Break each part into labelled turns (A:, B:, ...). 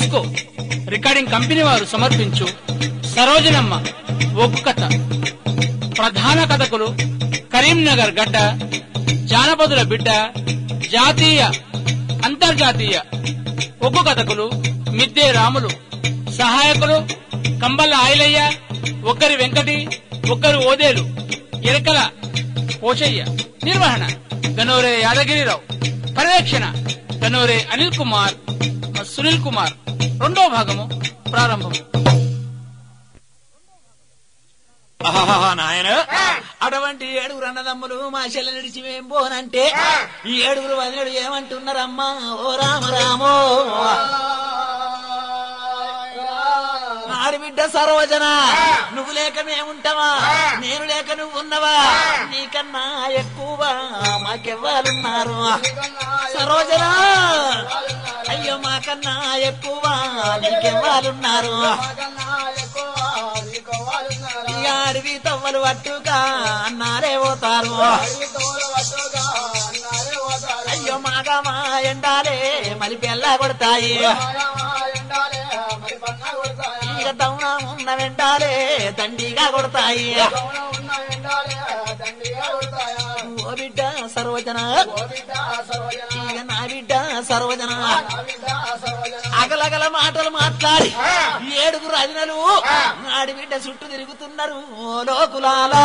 A: Disco recording company వారు సమర్పించు సరోజనమ్మ ఒగ్గు కథ ప్రధాన కథకులు కరీంనగర్ గడ్డ జానపదుల బిడ్డ జాతీయ అంతర్జాతీయ ఒగ్గు కథకులు మిద్దే రాములు సహాయకులు కంబల్ల ఆయలయ్య ఒక్కరి వెంకటి ఒక్కరు ఓదేలు ఎరకల పోచయ్య నిర్వహణ గనోరే యాదగిరిరావు పర్యవేక్షణ గనోరే అనిల్ కుమార్ సునీల్ కుమార్ రెండో భాగము ప్రారంభము
B: ఆహాహా, నాయన అటువంటి ఏడుగురు అన్నదమ్ములు మా చెల్లె నడిచి మేం పోనంటే ఈ ఏడుగురు వదిలేడు ఏమంటున్నారమ్మా ఓ రామ రామో ఆడబిడ్డ సరోజన నువ్వు లేక మేముంటావా నేను లేక నువ్వు ఉన్నవా నీకన్నా ఎక్కువ మాకెవ్వాలున్నారు సరోజన అయ్యో మాకన్నా ఎక్కువ నీకెవ్వాలున్నారు ఈ అడవి తవ్వలు పట్టుగా అన్నారే పోతారు అయ్యో మాగా మా ఎండాలే మరి పెళ్ళ కొడతాయి ఇక దౌన ఉన్న వెంటాలే దండిగా కొడతాయి ఓ బిడ్డ సర్వజన ఇక నా బిడ్డ సర్వజన అగలగల మాటలు మాట్లాడి ఈ ఏడుగురు అదినలు ఆడి బిడ్డ చుట్టూ తిరుగుతున్నారు ఓ లోకులాలా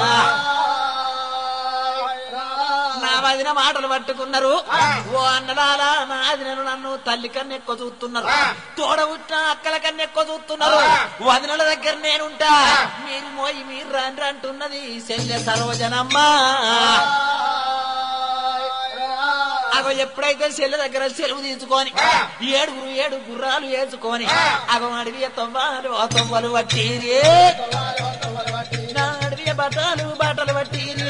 B: నా వదిన మాటలు పట్టుకున్నారు ఓ అన్నలాలా నా అదినలు నన్ను తల్లి కన్నా ఎక్కువ చూస్తున్నారు తోడ పుట్టిన అక్కల కన్నా ఎక్కువ చూస్తున్నారు వదినల దగ్గర నేనుంటా మీరు మోయి మీరు రండి అంటున్నది శల్య సరోజనమ్మా అగో ఎప్పుడైతే చెల్లె దగ్గర సెలవు తీసుకొని ఏడుగురు ఏడు గుర్రాలు వేసుకొని అగో అడవి తొవ్వాలు ఆ తొవ్వలు పట్టిరి నా అడవి బట్టలు బట్టలు పట్టిరి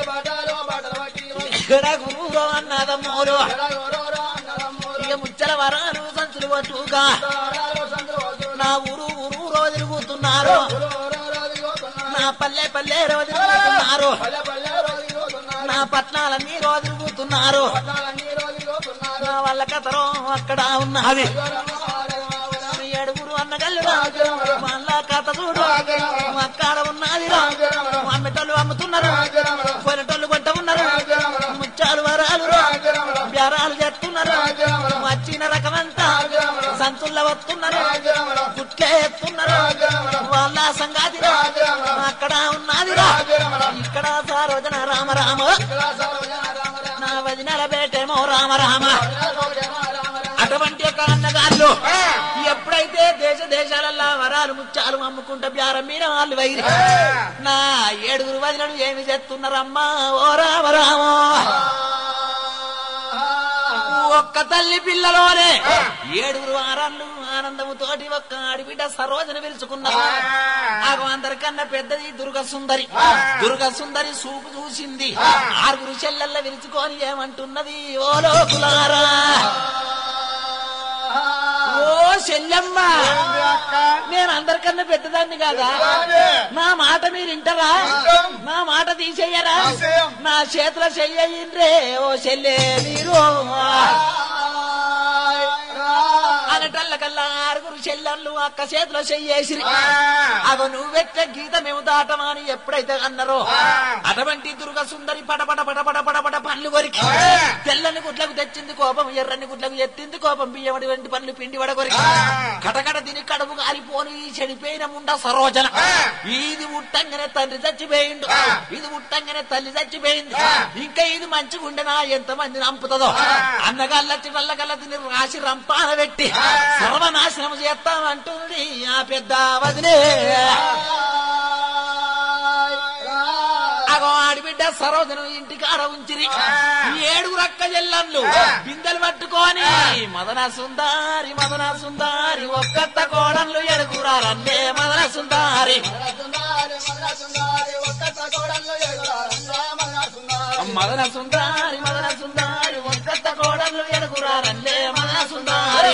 B: ఇక్కడ గురువు అన్నదమ్మోలు ఇక ముచ్చల వరాలు సంచులు పట్టుగా నా ఊరు ఊరు రోజు తిరుగుతున్నారు నా పల్లె పల్లె రోజు తిరుగుతున్నారు నా పట్నాలన్నీ రోజు తిరుగుతున్నారు నా వాళ్ళ కథరం అక్కడ ఉన్నది ఏడుగురు అన్నగల్లు మళ్ళా కథ చూడు అక్కడ ఉన్నది అమ్మటోళ్ళు అమ్ముతున్నారు కొనటోళ్ళు కొంట ఉన్నారు ముచ్చాలు వరాలు బేరాలు చేస్తున్నారు వచ్చిన రకమంతా సంచుల్లో వస్తున్నారు గుట్లే ఎత్తున్నారు వాళ్ళ సంగాతి అక్కడ ఉన్నది ఇక్కడ సారోజన రామ రామ నా వదినల బేటేమో రామ రామ అటువంటి ఒక అన్నగాళ్ళు ఎప్పుడైతే దేశ దేశాలల్లా వరాలు ముత్యాలు అమ్ముకుంటా బ్యారం మీద వాళ్ళు వైరి నా ఏడుగురు వదినలు ఏమి చేస్తున్నారమ్మా ఓ రామ రామో ఒక్క తల్లి పిల్లలోనే ఏడుగురు వారాళ్ళు ఆనందముతోటి ఒక్క ఆడిబిడ్డ సరోజన పిలుచుకున్నారు ఆగం అందరికన్నా పెద్దది దుర్గ సుందరి దుర్గ సుందరి చూపు చూసింది ఆరుగురు చెల్లెల్ల విరుచుకొని ఏమంటున్నది ఓ లోకులారా ఓ చెల్లెమ్మ నేను అందరికన్నా పెద్దదాన్ని కాదా నా మాట మీరు వింటరా నా మాట తీసేయరా నా చేతిలో చెయ్యిండ్రే ఓ చెల్లె మీరు అనటల్లకల్లా ఆరుగురు చెల్లెళ్ళు అక్క చేతిలో చెయ్యేసి అగో నువ్వెట్ట గీత మేము దాటమా అని ఎప్పుడైతే అన్నారో అటువంటి దుర్గ సుందరి పటపట పటపట పటపట పండ్లు కొరికి తెల్లని గుడ్లకు తెచ్చింది కోపం ఎర్రని గుడ్లకు ఎత్తింది కోపం బియ్యమడి వంటి పండ్లు పిండి వడగొరికి కటకట తిని కడుపు కాలిపోని ఈ చెడిపోయిన ముండ సరోజన ఇది ముట్టంగానే తండ్రి చచ్చిపోయిండు ఇది ముట్టంగానే తల్లి చచ్చిపోయింది ఇంకా ఇది మంచిగా ఉండనా ఎంత మంది రంపుతుందో అన్నగాళ్ళచ్చి వల్లగల్ల తిని రాసి రంపాన పెట్టి సర్వనాశనం చేస్తామంటుంది ఆ పెద్ద వదిలే అగో ఆడిబిడ్డ సరోజను ఇంటికాడ ఉంచిరి ఈ ఏడుగురు అక్క చెల్లన్లు బిందెలు పట్టుకొని మదన సుందారి మదన సుందారి ఒక్కత్త కోడన్లు ఎడుగురారన్నే మదన సుందారి మదన సుందారి మదన సుందారి ఒక్కత్త కోడన్లు ఎడుగురారన్నే మదన సుందారి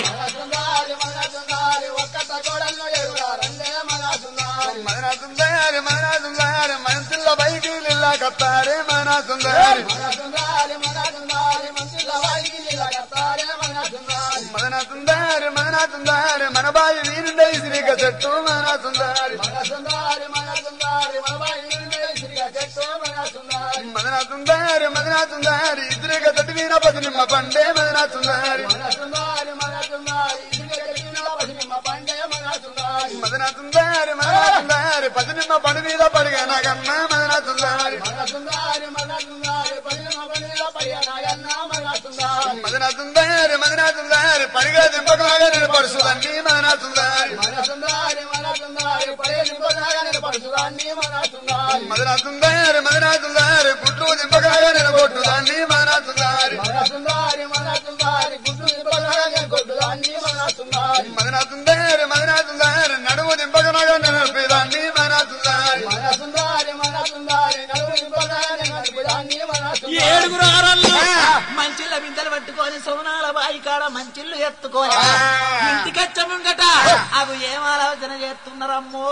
C: మన సుందరి మన సుందరి మనసులో బయటికి కత్తారే మన సుందరి మదన సుందరి మదన సుందారి మన బాయి వీరుండే శ్రీక చెట్టు మన సుందారి
D: మన సుందారి మన సుందారి మన బాయి నిండే శ్రీగా చెట్టు మన సుందారి
C: మదన సుందారి మదన సుందారి శ్రీక చెట్టు వీణ పది నిమ్మ పండే మదన సుందారి
D: మన సుందారి మన సుందారి శ్రీగా చెట్టు పసినిమ్మ పండే మన సుందారి
C: మదన సుందారి మదన సుందారి పది నిమ్మ పండు మీద పడిగా కన్న మదన సుందారి
D: మన సుందారి మన సుందారి పసినిమ్మ పండే పయ్యనాయన్న మన సుందారి
C: మదన సుందారి మదన సుందారి పడిగా దింపకలాగా నిలబడుతుందండి మదన సుందారి
D: మన సుందారి మన సుందారి పడే నింపదాగని పరశురాన్ని మన సుందారి
C: మదన సుందారి మదన సుందారి గుడ్లు దింపకలాగా నిలబొట్టుదాన్ని మదన సుందారి
D: మన సుందారి మన సుందారి గుడ్డు నింపదాగని కొట్టుదాన్ని మన సుందారి
C: మదన సుందారి మదన సుందారి నడుము దింపకలాగా నిలిపేదాన్ని మదన సుందారి
D: మన సుందారి మన సుందారి నలుగురు నింపదాగని నడుపుదాన్ని మన సుందారి
B: ఏడుగురు ఆరళ్ళు మంచిళ్ళ బిందెలు పట్టుకొని సోనాల బాయి కాడ మంచిళ్ళు ఎత్తుకొని ఇంటికచ్చ ముంగట అవి ఏం ఆలోచన చేస్తున్నారమ్మో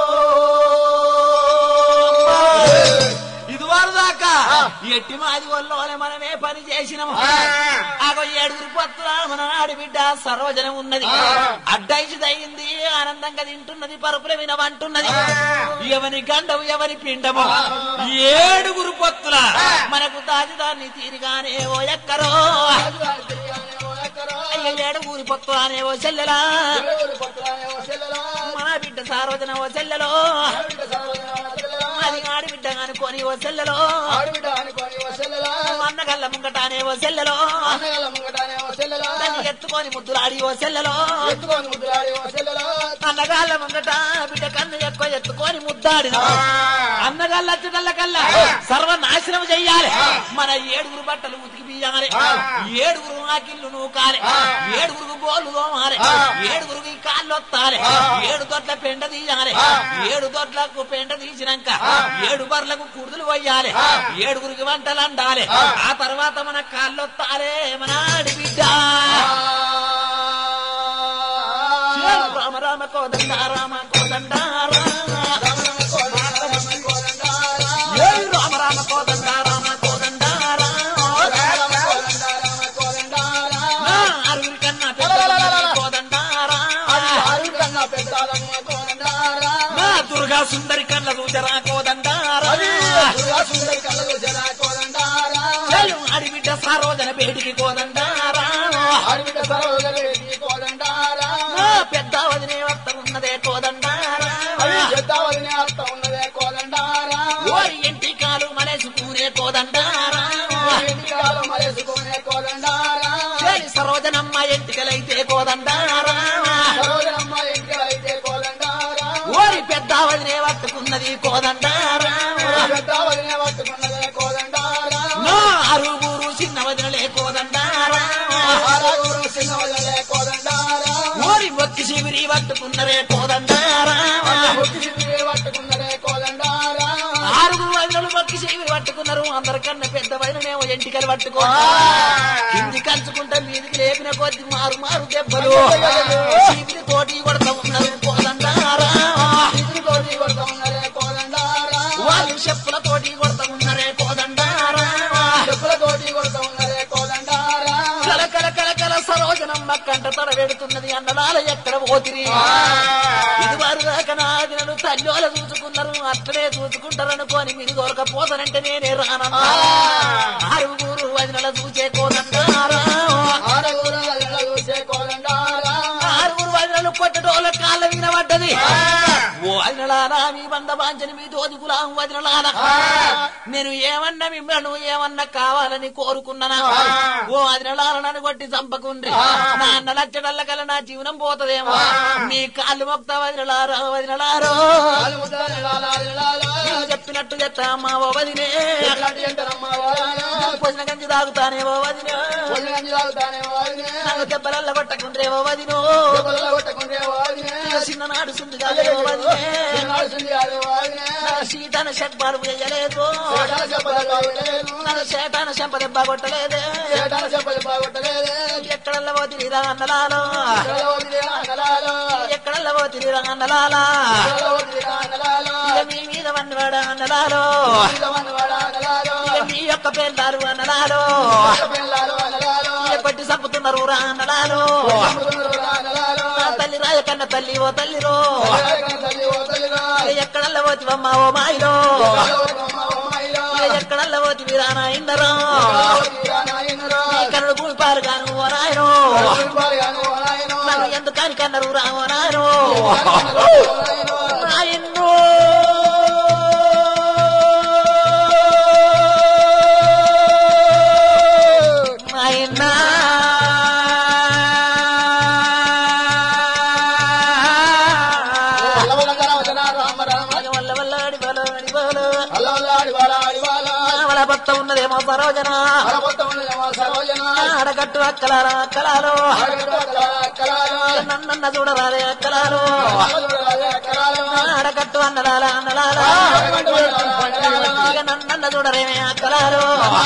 B: ఇదివారు దాకా ఎట్టి మాది వల్లోనే మనమే పని చేసినాము అగో ఏడుగురు పత్తుల మన ఆడిబిడ్డ సర్వజనం ఉన్నది అడ్డైసి దయింది ఆనందంగా తింటున్నది పరుపుల వినవంటున్నది ఎవరి గండవు ఎవరి పిండము ఏడుగురు పొత్తుల మనకు దాచిదాన్ని తీరిగానే ఓ ఎక్కరో అయ్య ఏడుగురి పొత్తుల అనే ఓ చెల్లెలా మన బిడ్డ సార్వజన ఓ చెల్లెలో అది ఆడిబిడ్డ అనుకోని ఓ చెల్లెలో అన్నగల్ల ముంగట అనే ఓ చెల్లెలో దాన్ని ఎత్తుకొని ముద్దులాడి ఓ చెల్లెలో అన్నగాళ్ళ ముంగట బిడ్డ కన్ను ఎక్కువ ఎత్తుకొని ముద్దాడిన అన్నగాళ్ళ చుట్టల కల్లా సర్వనాశనం చెయ్యాలి మన ఏడుగురు బట్టలు ఉతికి బియ్యాలి ఏడుగురు ఆకిళ్ళు నూకాలి ఏడుగురు గోళ్ళు తోమాలి ఏడుగురికి కాళ్ళు వత్తాలి ఏడు దొడ్ల పెండ తీయాలి ఏడు దొడ్లకు పెండ తీసినాక ఏడు బర్లకు కుడుదులు పోయాలి ఏడుగురికి వంటలు అండాలి ఆ తర్వాత మన కాళ్ళు వత్తాలి మన ఆడి బిడ్డ రామ రామ కోదండ రామ కోదండ రామ రామ కోదండ రామ కోదండ అరుగురి కన్నా పెద్ద కోదండ దుర్గా సుందరి కళ్ళ చూచరా కోదండ అడిబిడ్డ సారోజన బేటికి కోదండ పెద్ద వదినే వస్త ఉన్నదే కోదండ ఓరి ఇంటి కాలు మలేసుకునే కోదండ చేరి సరోజనమ్మ ఎంటికలైతే కోదండ ఓరి పెద్ద వదినే పట్టుకున్నది కోదండ నా అరుగురు చిన్న వదినలే కోదండ ఓరి ఒక్కి శిబిరి పట్టుకున్నరే కోదండ ఆరుగురు వదినలు ఒక్కి శిబిరి పట్టుకున్నారు అందరికన్నా పెద్ద వదిననేమో ఎంటికలు పట్టుకో కింది కంచుకుంటే మీదికి లేపిన కొద్ది మారు మారు దెబ్బలు శిబిరి తోటి కొడతా ఉన్నారు కోదండారా వాళ్ళు చెప్పుల తోటి కొడతా ఉన్నారే కోదండారా కల కల కల కల సరోజనమ్మ కంట తడ పెడుతున్నది అన్నదాల ఎక్కడ పోతిరి ఇది వారు దాకా నాదినలు తల్లోల చూసుకున్నారు అట్లనే చూసుకుంటారు అనుకోని మీరు దొరకపోతానంటే నేనే రానన్నా ఆరుగురు వదినల చూసే కోదండారా ఆరుగురు వదినలు కొట్టడోల కాళ్ళ వినబడ్డది ఓ వదినలారా మీ బంద బాంచని మీ తోది గులాం వదినలారా నేను ఏమన్నా మిమ్మల్ని ఏమన్నా కావాలని కోరుకున్నానా ఓ వదినలారా నన్ను కొట్టి చంపకుండ్రి నా అన్న లచ్చడల్ల కల నా జీవనం పోతదేమో మీ కాళ్ళు మొక్త వదినలారా వదినలారో నేను చెప్పినట్టు చెప్తా మా ఓ వదినే పొసిన గంజి తాగుతానే ఓ వదినే నన్ను దెబ్బలల్ల కొట్టకుండ్రే ఓ వదినో చిన్ననాడు సుందిగా ఓ వదినే సీతను షట్బారు వేయలేదు నన్ను చేటాన చెంప దెబ్బ కొట్టలేదే ఎక్కడల్ల పోతిరిరా అన్నలాలో ఎక్కడల్ల పోతిరిరా అన్నలాలా ఇక మీ మీద వన్నవాడ అన్నలాలో ఇక మీ యొక్క పేర్లారు అన్నలాలో ఇక కొట్టి చంపుతున్నారు రా అన్నలాలో కన్న తల్లి ఓ తల్లిరో
D: తల్లి ఓ తల్లిరా
B: ఎక్కడల్ల పోతివమ్మా ఓ మాయిలో ఎక్కడల్ల పోతి వీరానా ఇందరా కన్నుడు కూలిపారు కాను ఓ నాయనో నన్ను ఎందుకని కన్నరు రా ఓ నాయనో నాయన్నో నాయన్నా వల్ల వల్లాడి బలాడి బలా వల భర్త ఉన్నదేమో సరోజన అడగట్టు అక్కలారా అక్కలాలో నన్న చూడరాలే అక్కలాలో అడగట్టు అన్నలాల అన్నలాల ఇక నన్న చూడరేమే అక్కలాలో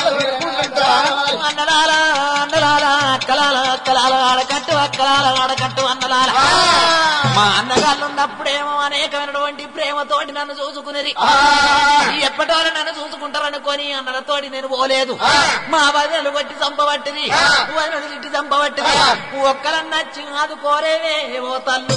B: అన్నలాల అన్నలాల అక్కలాల అక్కలాల ఆడకట్టు అక్కలాల ఆడకట్టు అన్నలాల మా అన్నగాళ్ళు ఉన్నప్పుడేమో అనేకమైనటువంటి ప్రేమతోటి నన్ను చూసుకునేది ఎప్పటి వాళ్ళు నన్ను చూసుకుంటారనుకొని అన్నలతోటి నేను పోలేదు మా వదినలు కొట్టి చంపబట్టిది వదినలు తిట్టి చంపబట్టిది ఒక్కలన్నచ్చి ఆదుకోరేవే ఓ తల్లు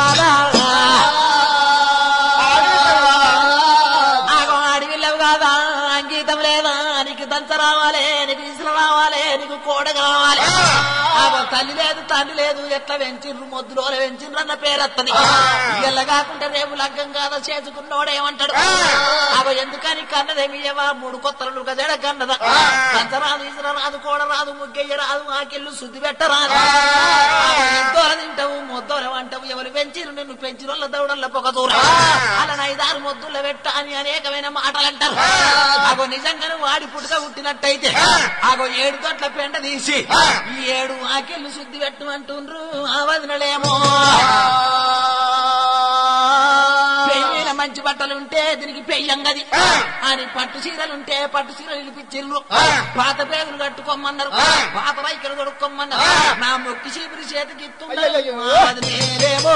B: ఆగో అడవిలేవు కాదా అంగీతం లేదా నీకు దంచ రావాలి నీకు ఇసులు రావాలి నీకు కోడ కావాలి ఆగో తల్లి లేదు తండ్రి లేదు ఎట్లా వెంచిండ్రు మొద్దులో వెంచిండ్రు అన్న పేరెత్తని ఇళ్ళ కాకుండా రేపు లగ్గం కాదా చేసుకున్నోడు ఏమంటాడు ఆగో ఎందుకని కన్నదేమి ఏవా మూడు కొత్తలు గజడ కన్నదా దంచ రాదు ఇసులు రాదు కోడ రాదు ముగ్గయ్య రాదు ఆకెళ్ళు శుద్ధి పెట్టరాదు ఆగో ఎంతోల తింటావు మొద్దోల అంటావు ఎవరు పెంచిరు నిన్ను పెంచిరోళ్ళ దౌడల్ల పొగ దూర అలా ఐదారు మొద్దుల పెట్ట అని అనేకమైన మాటలు అంటారు ఆగో నిజంగానే వాడి పుట్టుక పుట్టినట్టయితే ఆగో ఏడు తోట్ల పెండ తీసి ఈ ఏడు ఆకెళ్ళు శుద్ధి పెట్టమంటుండ్రు ఆ వదినలేమో పెయ్యిన మంచి బట్టలు ఉంటే దీనికి పెయ్యంగది అని పట్టు చీరలుంటే పట్టు చీరలు ఇలిపించిర్రు పాత పేగులు కట్టుకోమన్నారు పాత రైకలు కొడుక్కోమన్నారు నా మొక్కి చీపురి చేతికి
D: అయ్యయ్యో.
B: నేనేమో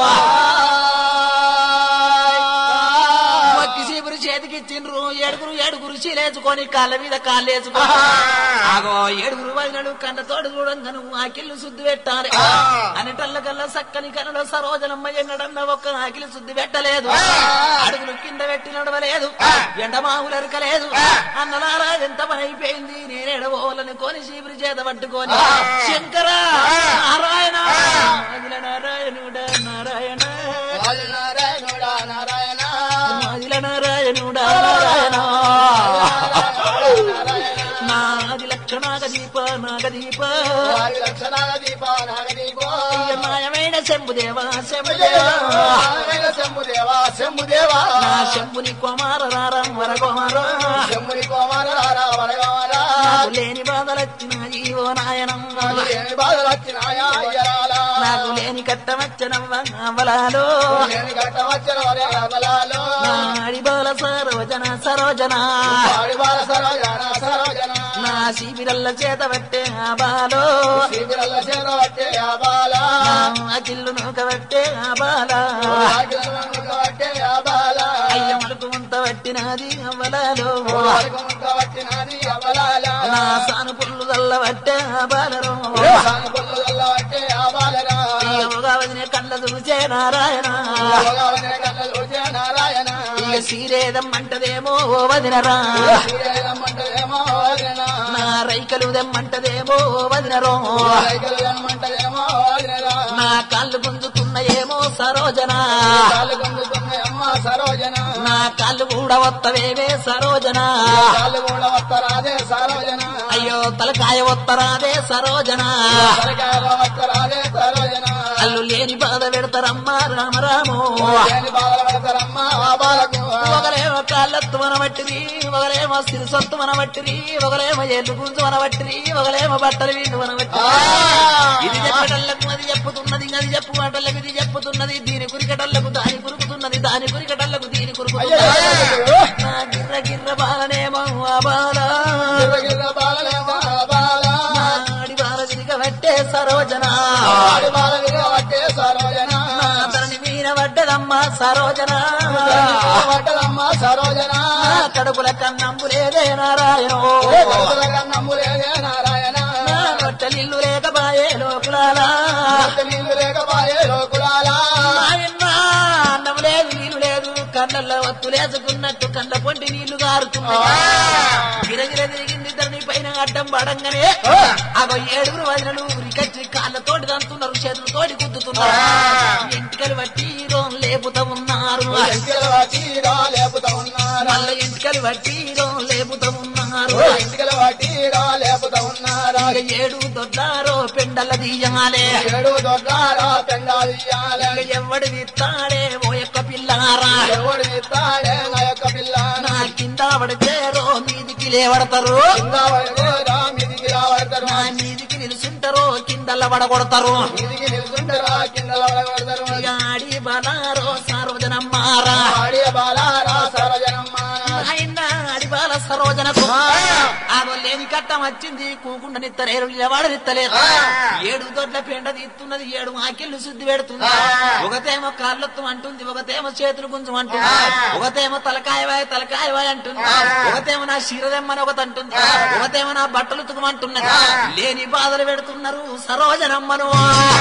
B: మొక్కి చీపురి చేతికి ఇచ్చిండ్రు ఏడుగురు ఏడుగురు చీలేసుకొని కాళ్ళ మీద కాళ్ళు వేసుకొని ఆగో ఏడుగురు వదినలు కన్న తోడు చూడంగను ఆకిళ్ళు శుద్ధి పెట్టాలి అనిటల్ల కల్లా సక్కని కనలో సరోజనమ్మ ఎన్నడన్న ఒక్క ఆకిలి శుద్ధి పెట్టలేదు అడుగులు కింద పెట్టి నడవలేదు ఎండమావులు ఎరకలేదు అన్నలారా ఎంత పని అయిపోయింది నేనేడబోలని కొని చీపురి చేత పట్టుకొని శంకర నారాయణ అఖిల నారాయణుడ నారాయణ
D: నారాయణుడా నారాయణ
B: అఖిల నారాయణుడ నారాయణ నాది లక్షణాగ దీప నాగదీప
D: వారి లక్షణాల దీప నాగదీపో
B: నాయమైన శంభుదేవ శంభుదేవ
D: శంభుదేవా శంభుదేవా
B: నా శంభుని కుమార రారం వర కుమార
D: శంభుని కోమార వరగవరా
B: నాకు లేని బాధలొచ్చినాయి ఓ నాయనం
D: ఏమి బాధలు వచ్చినాయా అయ్యరాలా
B: నాకు లేని కట్టమచ్చనవ్వ అవలాలో
D: నేను గట్ట వచ్చిన వరే అమలాలో
B: నాడి బాల సరోజన సరోజన
D: వాడి బాల సరోజన సరోజన
B: నా శిబిరల్ల చేత పట్టే ఆ బాలో
D: శిబిరల్ల చేత పట్టే ఆ బాల
B: నా కిల్లు నూక పట్టే ఆ బాల
D: పట్టే ఆ బాల
B: అయ్య మలుపు ముంత పట్టినది అవలాలో
D: ముక్క పట్టినది అమలాల
B: నా సాను పుల్లు దల్ల పట్టే ఆ బాలరో
D: సాను పుల్ల పట్టే ఆ బాలరా
B: ఇక వదిన కళ్ళ చూసే నారాయణ
D: భగవనే కళ్ళ చూసే నారాయణ
B: ఇక సీరేదమ్మంటదేమో ఓ వదినరా
D: శ్రీరామంటేమో వదిన
B: నా రైకలు దెమ్మంటదేమో ఓ వదినరో
D: రైతులు ఏమంటారేమో వదినరా
B: నా కాళ్ళు గుంజుతున్న ఏమో సరోజన
D: కాళ్ళు గుంజుతున్నాయి అమ్మ సరోజన
B: నా కాళ్ళు కూడా వత్తవేవే సరోజన
D: కాళ్ళు కూడా వస్తారాదే సరోజన
B: అయ్యో తలకాయ వత్తరాదే సరోజన
D: సరికాయ వస్తారాదే సరోజన
B: అల్లు లేని బాధ పెడతారమ్మా రామరామో
D: దేని బాధలు పెడతారమ్మ ఆ బాలకు
B: ఒకలేమో కాళ్ళెత్తు మనబట్టిరి ఒకలేమో సిరిసొత్తు మనబట్టిరి ఒకలేమో ఎల్లు గుంజు మనబట్టిరి ఒకలేమో బట్టలు వీళ్ళు మనబట్టిరి ఇది చెప్పటల్లకు అది చెప్పుతున్నది అది చెప్పు మాటలకు ఇది చెప్పుతున్నది దీని కురికటల్లకు దాని కురుకుతున్నది దాని కురికటల్లకు దీని కురుకుతున్నది నా గిర్ర గిర్ర బాలనేమో ఆ బాల
D: గిర్ర బాలనేమో ఆ బాల
B: నాడి బాల తిరగబట్టే సరోజన
D: ఆడి బాల విరవట్టే సరోజన
B: నా తనని మీన పడ్డదమ్మ సరోజన
D: పట్టదమ్మ సరోజన
B: నా కడుపుల కన్నంబు లేదే నారాయణో
D: నమ్ములేదే నారాయణ
B: నా రొట్టెలిల్లు లేకపాయే లోకులాలా
D: నీళ్ళు లేకపాయే లోకులాలా
B: కళ్ళల్లో వత్తులేసుకున్నట్టు కళ్ళ పొంటి నీళ్లు గారుతున్నాయి గిరగిర తిరిగింది ధరణి పైన అడ్డం పడంగానే అగో ఏడుగురు వదినలు ఉరికచ్చి కాళ్ళతోటి దంతున్నారు చేతులతోటి గుద్దుతున్నారు ఎంటికలు బట్టి రోం లేపుతా ఉన్నారు
D: ఎంటికల వాటి రా లేపుతా ఉన్నారు
B: మళ్ళీ ఎంటికలు బట్టి రోం లేపుతా ఉన్నారు
D: ఎంటికల వాటి రా లేపుతా ఉన్నారు
B: ఇక ఏడు దొడ్డారో పెండల దీయాలే
D: ఏడు దొడ్డారా పెండాలు ఇయ్యాలి
B: ఇక ఎవడు విత్తాడే ఓ యొక్క పిల్లారా
D: ఎవడు ఇస్తాడే నా యొక్క పిల్ల
B: నా కింద పడితేరో మీదికి లేవడతారు
D: కింద పడితేరా మీదికి రావడతారు
B: నా మీదికి నిలుచుంటారో కిందల్ల పడగొడతారు
D: మీదికి నిలుచుంటారా కింద పడగొడతారు
B: ఇక ఆడి బలారో సరోజనమ్మారా
D: ఆడియ బాలారా సరజనమ్మాన
B: ఆయన ఆడి బాల సరోజనకు ఆగో లేని కట్టం వచ్చింది కూకుండా నిత్తలేరు నిలవాడు నిత్తలేరు ఏడు దొడ్ల పెండ తీస్తున్నది ఏడు ఆకిళ్ళు శుద్ధి పెడుతుంది ఒకతేమో కాళ్ళొత్తు అంటుంది ఒకతేమో చేతులు గుంజం అంటుంది ఒకతేమో తలకాయవాయ తలకాయవాయ అంటుంది ఒకతేమో నా శిరదెమ్మని ఒకటి అంటుంది ఒకతేమో నా బట్టలు తుకమంటున్నది లేని బాధలు పెడుతున్నారు సరోజనమ్మను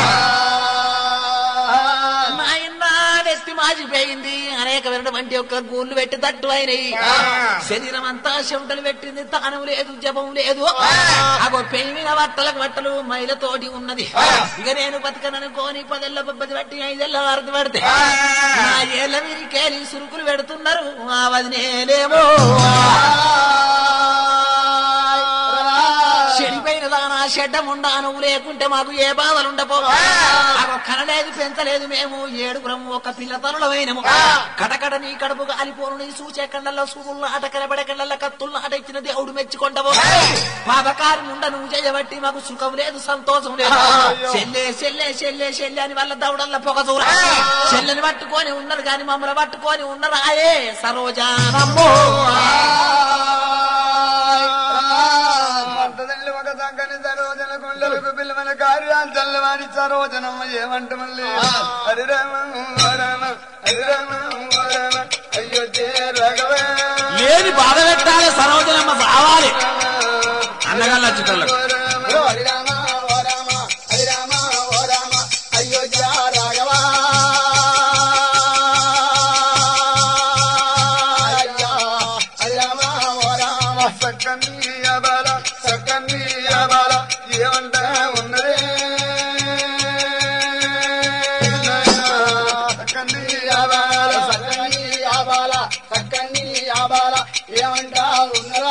B: నాయన నెత్తి మాజిపోయింది అనేక వంటి యొక్క గూళ్ళు పెట్టి తట్టు అయినాయి శరీరం అంతా చెమటలు పెట్టింది తానం లేదు జపం లేదు అగో పెళ్లి మీద బట్టలకు బట్టలు మైలతోటి ఉన్నది ఇక నేను బతకననుకోని పదెళ్ళ పబ్బది బట్టి ఐదెళ్ళ వారది పడితే నా ఏళ్ళ వీరికేలి సురుకులు పెడుతున్నారు ఆ వదినేలేమో చెడిపోయిన దానా చెడ్డముండా నువ్వు లేకుంటే మాకు ఏ బాధలు ఉండపో మాకు కనలేదు పెంచలేదు మేము ఏడుగురం ఒక పిల్ల తనులమైనము కటకట నీ కడుపు కాలిపోను నీ సూచే కండల్లో సూదుల్లో ఆట కనబడే కళ్ళల్లో కత్తుల్లో ఆట ఇచ్చిన దేవుడు మెచ్చుకుంటావు పాపకారి ఉండ నువ్వు చేయబట్టి మాకు సుఖం లేదు సంతోషం లేదు చెల్లె చెల్లె చెల్లె చెల్లె అని వాళ్ళ దౌడల్ల పొగ చూర చెల్లెని పట్టుకొని ఉన్నారు కానీ మమ్మల్ని పట్టుకొని ఉన్నారు ఆయే సరోజానమ్మో
C: భర్తదల్లి ఒక చక్కని సరోజన కొండలకు పిల్లవన కార్యాలు చల్లవారి సరోజనమ్మ ఏమంట మళ్ళీ హరిరామ ఓ రామ హరిరామ ఓ రామ అయోధ్య రఘవే
B: లేని బాధ పెట్టాలి సరోజనమ్మ సావాలి అన్నగాళ్ళ చిత్రంలో
C: ఓ రామ
D: ఓ హరి రామ ఓ రామ హరి రామ ఓ రామ అయోధ్య రాఘవ అయ్యా, హరి రామ ఓ రామ
C: సక్కని అబాల సక్కని అబాల ఏమంట ఉన్నదే సక్కని అబాల
D: సక్కని ఆబాల సక్కని ఆబాల ఏమంటా ఉన్నరా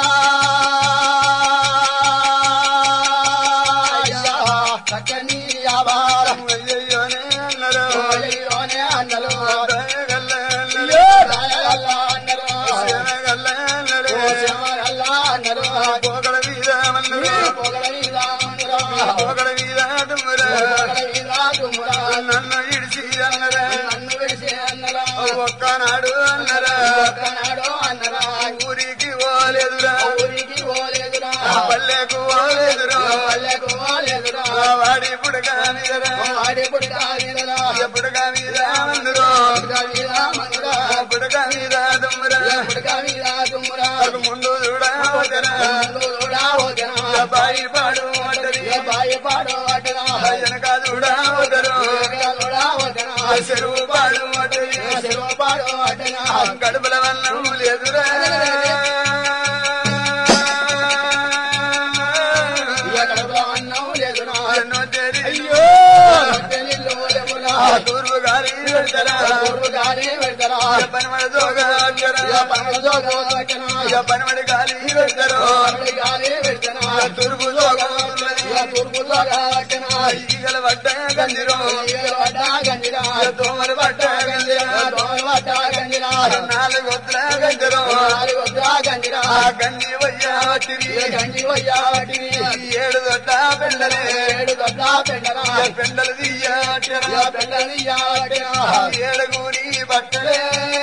D: అయ్యా, సక్కని ఆబాల
C: అయ్యయ్యోనే అన్నరు
D: ఓయోనే అన్నలు
C: దయగల్ల
D: అయ్యో రాయగల్ల అన్నరు
C: శనగల్ల అన్నరు
D: ఓ శమగల్ల అన్నరు
C: పోగడ వీరమన్నరు
D: పొగడ మీద అన్నరు
C: పోగడ వీరాటమురా
D: పొగడ మీద తుమ్మురా
C: నన్ను ఇడిచి అన్నరా
D: నన్ను విడిచి అన్నరా
C: ఒక్కనాడు అన్నరా
D: ఒక్కనాడు అన్నరా
C: ఊరికి పోలేదురా
D: ఊరికి పోలేదురా
C: పల్లెకు పోలేదురా
D: పల్లెకు పోలేదురా
C: వాడి పుడక మీదరా
D: ఆడెప్పుడు కాదురా
C: పుడక మీద అన్నరు పుడక మీద దుమ్మరా
D: తుమ్మురా
C: ముందు చూడవదరా బాయి పాడు అంటది
D: భయపాడు అటరా
C: వెనక చూడవదరు చెరువు పాడు అంటది
D: పాడు అటరా
C: కడుపుల వల్లం లేదురా
D: అన్నం లేదురా
C: ఎన్నో చేరి
D: అయ్యో నీళ్ళు లేవురా
C: తూర్పు గాలి పెడతారా
D: గాలి పెడతారా
C: పనిమడి దోగా ఇక పనిమడి గాలి పెడతారు
D: గాలి పెడతారా
C: తూర్పు దోగా ఉన్నది.
D: తూర్పులో కట్టినా
C: ఈగల పడ్డ గంజిరం
D: గంజిరా
C: దోమలు పడ్డ గంజిరం
D: గంజిరా
C: నాలుగు వద్ద గంజిరం
D: గంజిరా
C: ఆ గంజి వయ్యాటివి
D: గంజి వయ్యాటిని
C: ఏడు దొడ్డ పెండలే
D: ఏడు దొడ్డ పెండరా
C: పెండలు తీయటరా
D: పెండని యాటినా
C: ఏడుగురి బట్టలే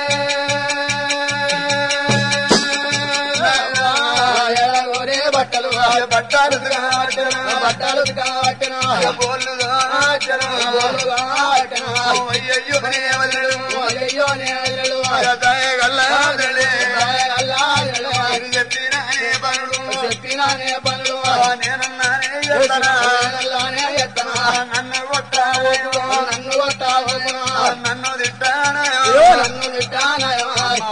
D: ఎడగోరే బట్టలు
C: బట్టాలు దాటరా
D: బట్టలు కట్టినా
C: బోళ్ళు దాటరా అయ్యయ్యో వదలడు
D: అయ్యో నేడు
C: దయగల్లాదలే
D: అల్లా
C: చెప్పినానే పనుడు
D: చెప్పినానే పనులు
C: నేనన్నానే ఎత్తనా
D: అలానే ఎత్తనా
C: నన్ను కొట్టాడు
D: నన్ను కొట్టావనా
C: నన్ను తిట్టానో
D: నన్ను తిట్టానయా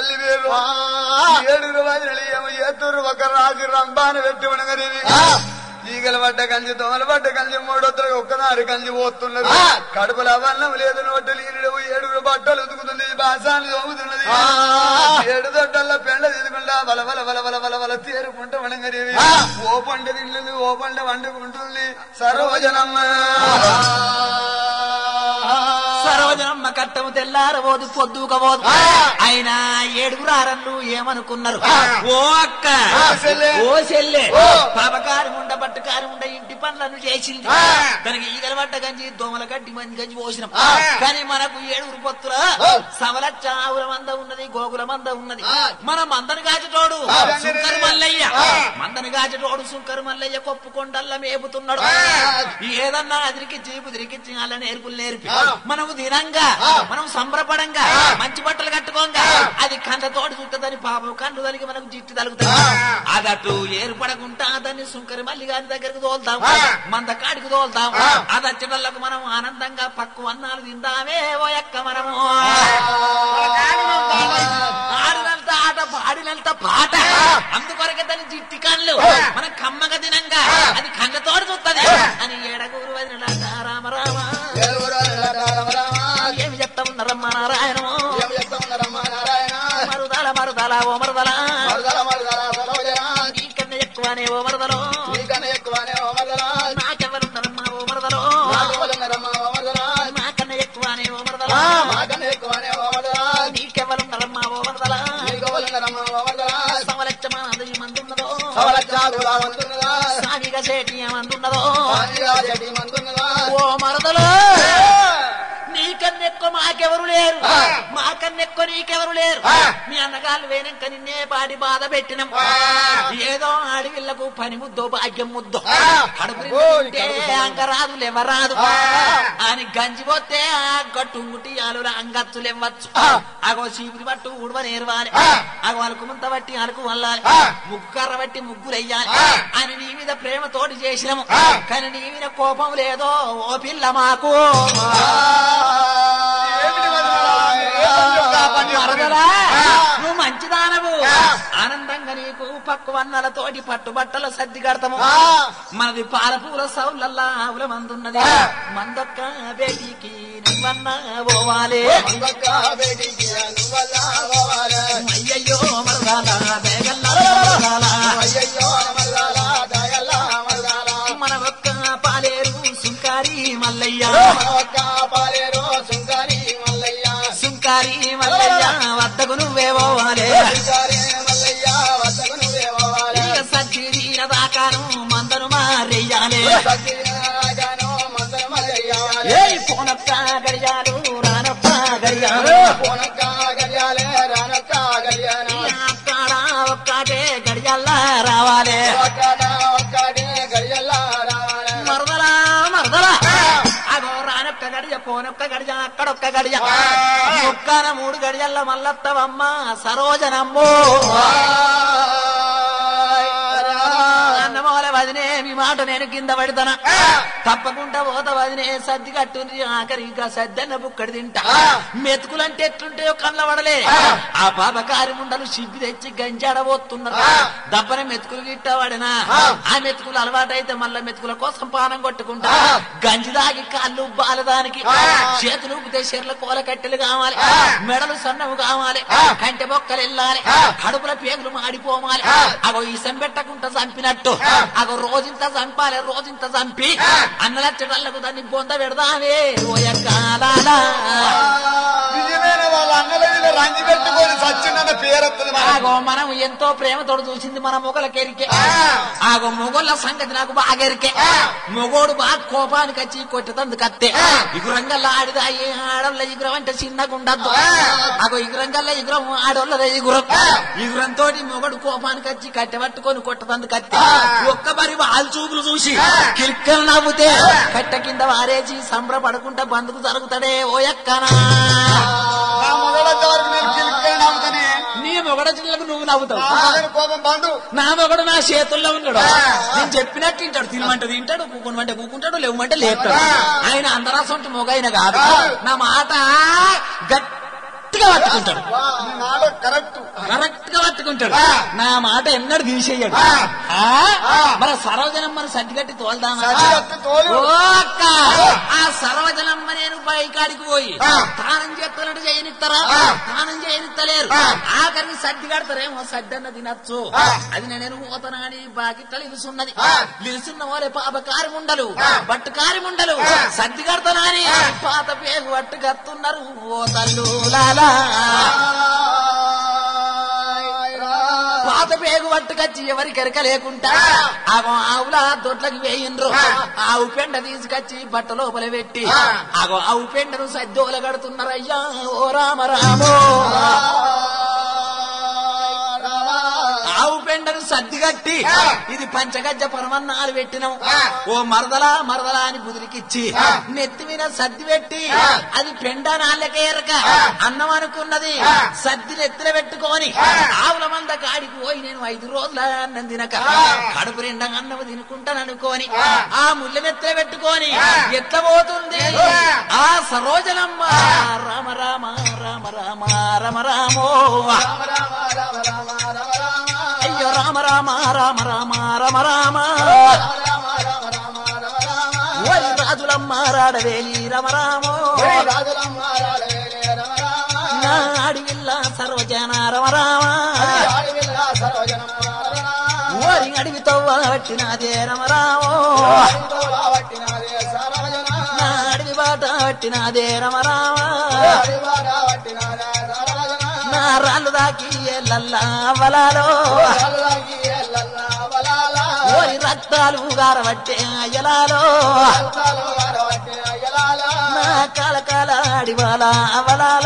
C: తల్లి వేరు ఏడుగురు వదిలి ఏమో ఏతురు ఒక రాజు రంబాను పెట్టి ఉండగలివి ఈగల పడ్డ కంచి దోమల పడ్డ కంచి మూడొత్తులు ఒక్కదారి కంచి పోతున్నది కడుపుల అవ్వన్నం లేదు నోటు నీళ్ళు ఏడుగురు బట్టలు ఉతుకుతుంది బాసాన్ని దోముతున్నది ఏడు దొడ్డల్లో పెండ తీసుకుంటా వల వల వల వల వల వల తేరుకుంటా ఉండగలివి ఓ పంట తింటుంది ఓ పంట వండుకుంటుంది సరోజనమ్మ
B: సరోజనమ్మ కట్టము తెల్లారబోదు పొద్దుకపోదు అయినా ఏడుగురు ఆరన్లు ఏమనుకున్నారు ఓ అక్క
C: చెల్లె.
B: ఓ చెల్లె
C: ఓ.
B: పాపకారి ఉండ పట్టుకారి ఉండ ఇంటి పనులను చేసింది దానికి ఈగల పట్ట గంజి దోమల గడ్డి మంది గంజి పోసినాం కానీ మనకు ఏడుగురు పొత్తుల సవలచ్చ ఆవుల మంద ఉన్నది గోకుల మంద ఉన్నది మన మందని గాచటోడు సుంకరు మల్లయ్య మందని గాచటోడు సుంకరు మల్లయ్య కొప్పు కొండల్ల మేపుతున్నాడు ఏదన్నా అదిరికి జీపు తిరిగిచ్చి అలా నేర్పులు నేర్పి మనము దినంగా మనం సంబరపడంగా మంచి బట్టలు కట్టుకోంగా అది కండ్లతోటి చుట్టదని పాపం కండ్లు తలిగి మనకు జిట్టు తలుగుతుంది అది అటు ఏర్పడకుండా దాన్ని సుంకరి మల్లి గారి దగ్గరకు తోలుతాం మంద కాడికి తోలుతాం అది వచ్చేటల్లకు మనం ఆనందంగా పక్కు అన్నాలు తిందామే ఓ ఎక్క మనము ఆడినంత ఆట పాడినంత పాట అందుకొరకే దాని జిట్టి కళ్ళు మన కమ్మగ దినంగా అది కండ్లతోటి చూస్తుంది అని ఏడగూరు వదిలినాట రామ రామ ఏమి చెప్తా ఉన్నారమ్మా నారాయణము మరుదల మరుదల ఓ మరుదల నీకన్నా ఎక్కువనే ఓ మరుదలో నాకెవరున్నారమ్మా ఓ మరుదలో నాకన్నా ఎక్కువనే ఓ మరుదలో నీకెవరున్నారమ్మా ఓ మరుదల సమలచ్చమా అది మందున్నదో సామిగా చేటి మందున్నదో ఓ మరదలో నీకన్నెక్కువ మాకెవరు లేరు మాకన్నెక్కువ నీకెవరు లేరు మీ అన్నగాళ్ళు వేనక నిన్నే పాడి బాధ పెట్టినం ఏదో అడవిళ్లకు పని ముద్దో భాగ్యం ముద్దో కడుపు నిండా తింటే అంగరాదు లేవరాదు అని గంజి పోతే ఆ గట్టుంగుటి ఆలుల అంగత్తులు ఇవ్వచ్చు అగో చీపురి పట్టు ఉడవ నేర్వాలి అగో అలుకు ముంత బట్టి అలుకు వల్లాలి ముగ్గు కర్ర బట్టి ముగ్గులు వెయ్యాలి అని నీ మీద ప్రేమతోటి చేసినాము కానీ నీ మీద కోపం లేదో ఓ పిల్ల మాకు
C: ఏమిటి వదినా?
B: మరదలా, నువ్వు మంచిదానవు ఆనందంగా నీకు పక్కు వన్నలతోటి పట్టుబట్టలు సర్ది కడతాము మనది పాలపూల సౌలల్లా ఆవుల మందున్నది మందొక్క బేటికి నువ్వన్నా పోవాలి అయ్యయ్యో మరదాలా బేగల్లా మరదాలా మన ఒక్క పాలేరు సుంకారి మల్లయ్య సుంకారి మల్లయ్య వద్దకు నువ్వే పోవాలి ఇక సచ్చిదీన దాకాను మందను మారెయ్యాలి ఏ పోనొక్క గడియాలు రానొక్క గడియాలు అక్కడ ఒక్కటే గడియాల్లా రావాలి మరదలా మరదలా అగో రానొక్క గడియ పోనొక్క గడియ అక్కడొక్క గడియ ఒక్కన మూడు గడియల్ల మల్లత్తవమ్మ సరోజనమ్మో అన్నమోల వదినే మీ మాట నేను కింద పడతానా తప్పకుండా పోత వదినే సర్ది కట్టుంది ఆఖరి ఇంకా సద్దన్న బుక్కడి తింటా మెతుకులంటే ఎట్లుంటాయో కళ్ళ పడలే ఆ పాప కారిముండలు సిబ్బి తెచ్చి గంజాడబోతున్నారు దప్పన మెతుకులు గిట్ట పడినా ఆ మెతుకులు అలవాటైతే మళ్ళా మెతుకుల కోసం పానం కొట్టుకుంటా గంజి దాగి కాళ్ళు బాలదానికి చేతులు ఊపితే చెర్ల కోల కట్టెలు కావాలి మెడలు సన్నము కావాలి కంటె బొక్కలు వెళ్ళాలి కడుపుల పేగులు మాడిపోవాలి అగో ఈ సంబెట్టకుంట చంపినట్టు అగో రోజంత చంపాలి రోజంత చంపి అన్నలచ్చడల్లకు దాన్ని బొంద పెడదామే ఓయకాలాలా
C: నిజమైన వాళ్ళ అన్నల మీద రంజి పెట్టుకొని సచ్చిందన్న పేరొత్తది మనకు.
B: ఆగో మనం ఎంతో ప్రేమతో చూసింది మన మొగలకెరికే ఆగో మొగోళ్ళ సంగతి నాకు బాగా ఎరికే మొగోడు బాగా కోపానికి వచ్చి కొట్టతందు కత్తే ఇగురంగల్లా ఆడిదా ఏ ఆడోళ్ళ ఇగురం అంటే చిన్నగా ఉండద్దు ఆగో ఇగురంగల్లా ఇగురం ఆడోళ్ళ ఇగురం ఇగురం తోటి మొగడు కోపానికి వచ్చి కట్టె పట్టుకొని కొట్టతందు కత్తే ఒక్క మరి వాళ్ళ చూపులు చూసి కిలిక్కలు నవ్వుతే కట్టె కింద వారేసి సంబరపడకుండా బందుకు జరుగుతాడే ఓ ఎక్కనా
C: నా మొదలంత వరకు నేను కిలిక్కే నవ్వుతానే
B: నీ మొగడ జిల్లకు నువ్వు నవ్వుతావు
C: ఆయన కోపం బంధు
B: నా మొగడు నా చేతుల్లో ఉన్నాడు నేను చెప్పినట్టు తింటాడు తినమంటే తింటాడు కూకునమంటే కూకుంటాడు లేవమంటే లేపుతాడు ఆయన అందరాసంటి మొగైన కాదు నా మాట గట్ కరెక్ట్ గా పట్టుకుంటాడు
C: నీ మాట కరెక్ట్
B: కరెక్ట్ గా పట్టుకుంటాడు
C: ఆ.
B: నా మాట ఎన్నడు తీసేయడు
C: ఆ.
B: ఆ?
C: ఆ.
B: మన సరోజనం మన సర్టిగట్టి తోల్దామా
C: సర్టిగట్టి తోలు.
B: ఓ అక్క ఆ సర్వజనమ్మ నేను బయకాడికి పోయి
C: ఆ.
B: తానం చేస్తున్నట్టు చేయనిస్తారా
C: ఆ.
B: తానం చేయనిస్తలేరు
C: ఆ.
B: ఆఖరికి సర్ది కడతారేమో సర్ది అన్న తినచ్చు
C: ఆ.
B: అది నేను పోతానా అని బాకిట్ల లిలుసున్నది
C: ఆ.
B: లిలుసున్న వాళ్ళే పాప కారి ముండలు
C: ఆ.
B: బట్టు కారి ముండలు
C: ఆ.
B: సర్ది కడతానా అని
C: ఆ.
B: పాత పేగు పట్టు కత్తున్నారు ఓ తల్లు లాలా పాత పేగు పట్టుకొచ్చి ఎవరికి ఎరక లేకుండా
C: ఆ.
B: ఆగో ఆవుల దొడ్లకి వేయిండ్రు
C: ఆ.
B: ఆవు పెండ తీసుకొచ్చి బట్ట లోపల పెట్టి
C: ఆ.
B: ఆగో ఆవు పెండను సద్దోల కడుతున్నారయ్యా ఓ రామ రామో ఆవు పెండను సర్ది కట్టి
C: ఆ.
B: ఇది పంచగజ్జ పరమన్నాలు పెట్టినాం
C: ఆ.
B: ఓ మరదలా మరదలా అని బుదిరికిచ్చి
C: ఆ.
B: నెత్తి మీద సర్ది పెట్టి
C: ఆ.
B: అది పెండ నాళ్ళకే ఎరక
C: ఆ.
B: అన్నం అనుకున్నది
C: ఆ.
B: సర్ది నెత్తిన పెట్టుకొని
C: ఆ.
B: ఆవుల మంద కాడికి పోయి నేను ఐదు రోజుల అన్నం తినక
C: ఆ.
B: కడుపు నిండా అన్నం తినుకుంటాను అనుకోని
C: ఆ.
B: ఆ ముళ్ళ నెత్తిన పెట్టుకొని
C: ఆ.
B: ఎట్ల పోతుంది
C: ఆ.
B: ఆ సరోజనమ్మ రామ రామ రామ రామ రామ రామో అయ్యో రామ రామ రామ రామ రామ రామ ఓరి రాజులమ్మ రాడవేలి రామ రామో నా అడివిల్ల సర్వజన రామ రామ ఓరి అడవితో పట్టినదే రామ రామో నా అడవి బాట పట్టినదే రామ రామ నా రాళ్ళు దాకి ఎల్లల్లా వలాలో ఓరి రక్తాలు గారబట్టే అయ్యలాలో నా కాల కాల అడివాల అవలాల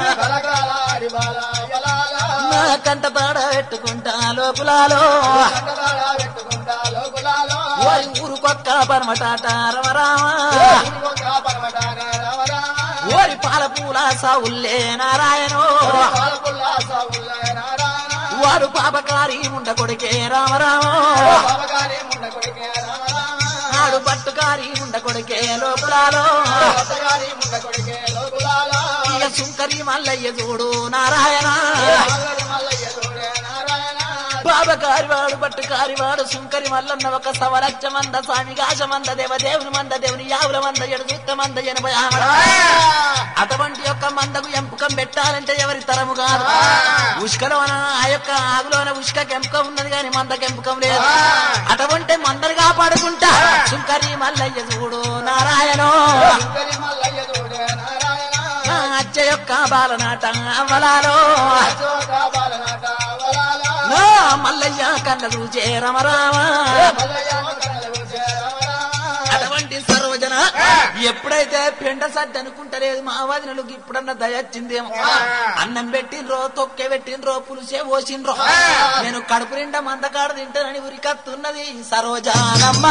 B: నా కంట తాడ పెట్టుకుంటా లోపులాలో ఓరి ఊరుకొక్క పరమటాట రమరామ ఓరి పాల పూల సావుల్లే నారాయణో వాడు పాపకారి ముండ కొడుకే రామరామ ఆడు పట్టుకారి ముండ కొడుకే లోపులాలో ఇక సుంకరి మల్లయ్య చూడు నారాయణ బాబకారి వాడు పట్టుకారి వాడు సుంకరి మల్లన్న ఒక సవలచ్చ మంద స్వామి గాశ మంద దేవదేవుని మంద దేవుని యావుల మంద ఎడు సుత్త మంద ఎనభై ఆమడ అటువంటి యొక్క మందకు ఎంపకం పెట్టాలంటే ఎవరి తరము కాదు ఉష్కలోన ఆ యొక్క ఆగులోన ఉష్క కెంపకం ఉన్నది కానీ మంద కెంపకం లేదు అటువంటి మందరు కాపాడుకుంటా సుంకరి మల్లయ్య చూడు నారాయణో నా అచ్చ యొక్క బాలనాట అవ్వలాలో నా మల్లయ్య కళ్ళలు చేరమరామ అటువంటి సర్వజన ఎప్పుడైతే పెండ సడ్డి అనుకుంటలేదు మా వదినలు ఇప్పుడన్నా దయొచ్చిందేమో అన్నం పెట్టినరో తొక్కె పెట్టినరో పులుసే పోసిండ్రో నేను కడుపు నిండా మందకాడ తింటానని ఉరికత్తున్నది సరోజానమ్మ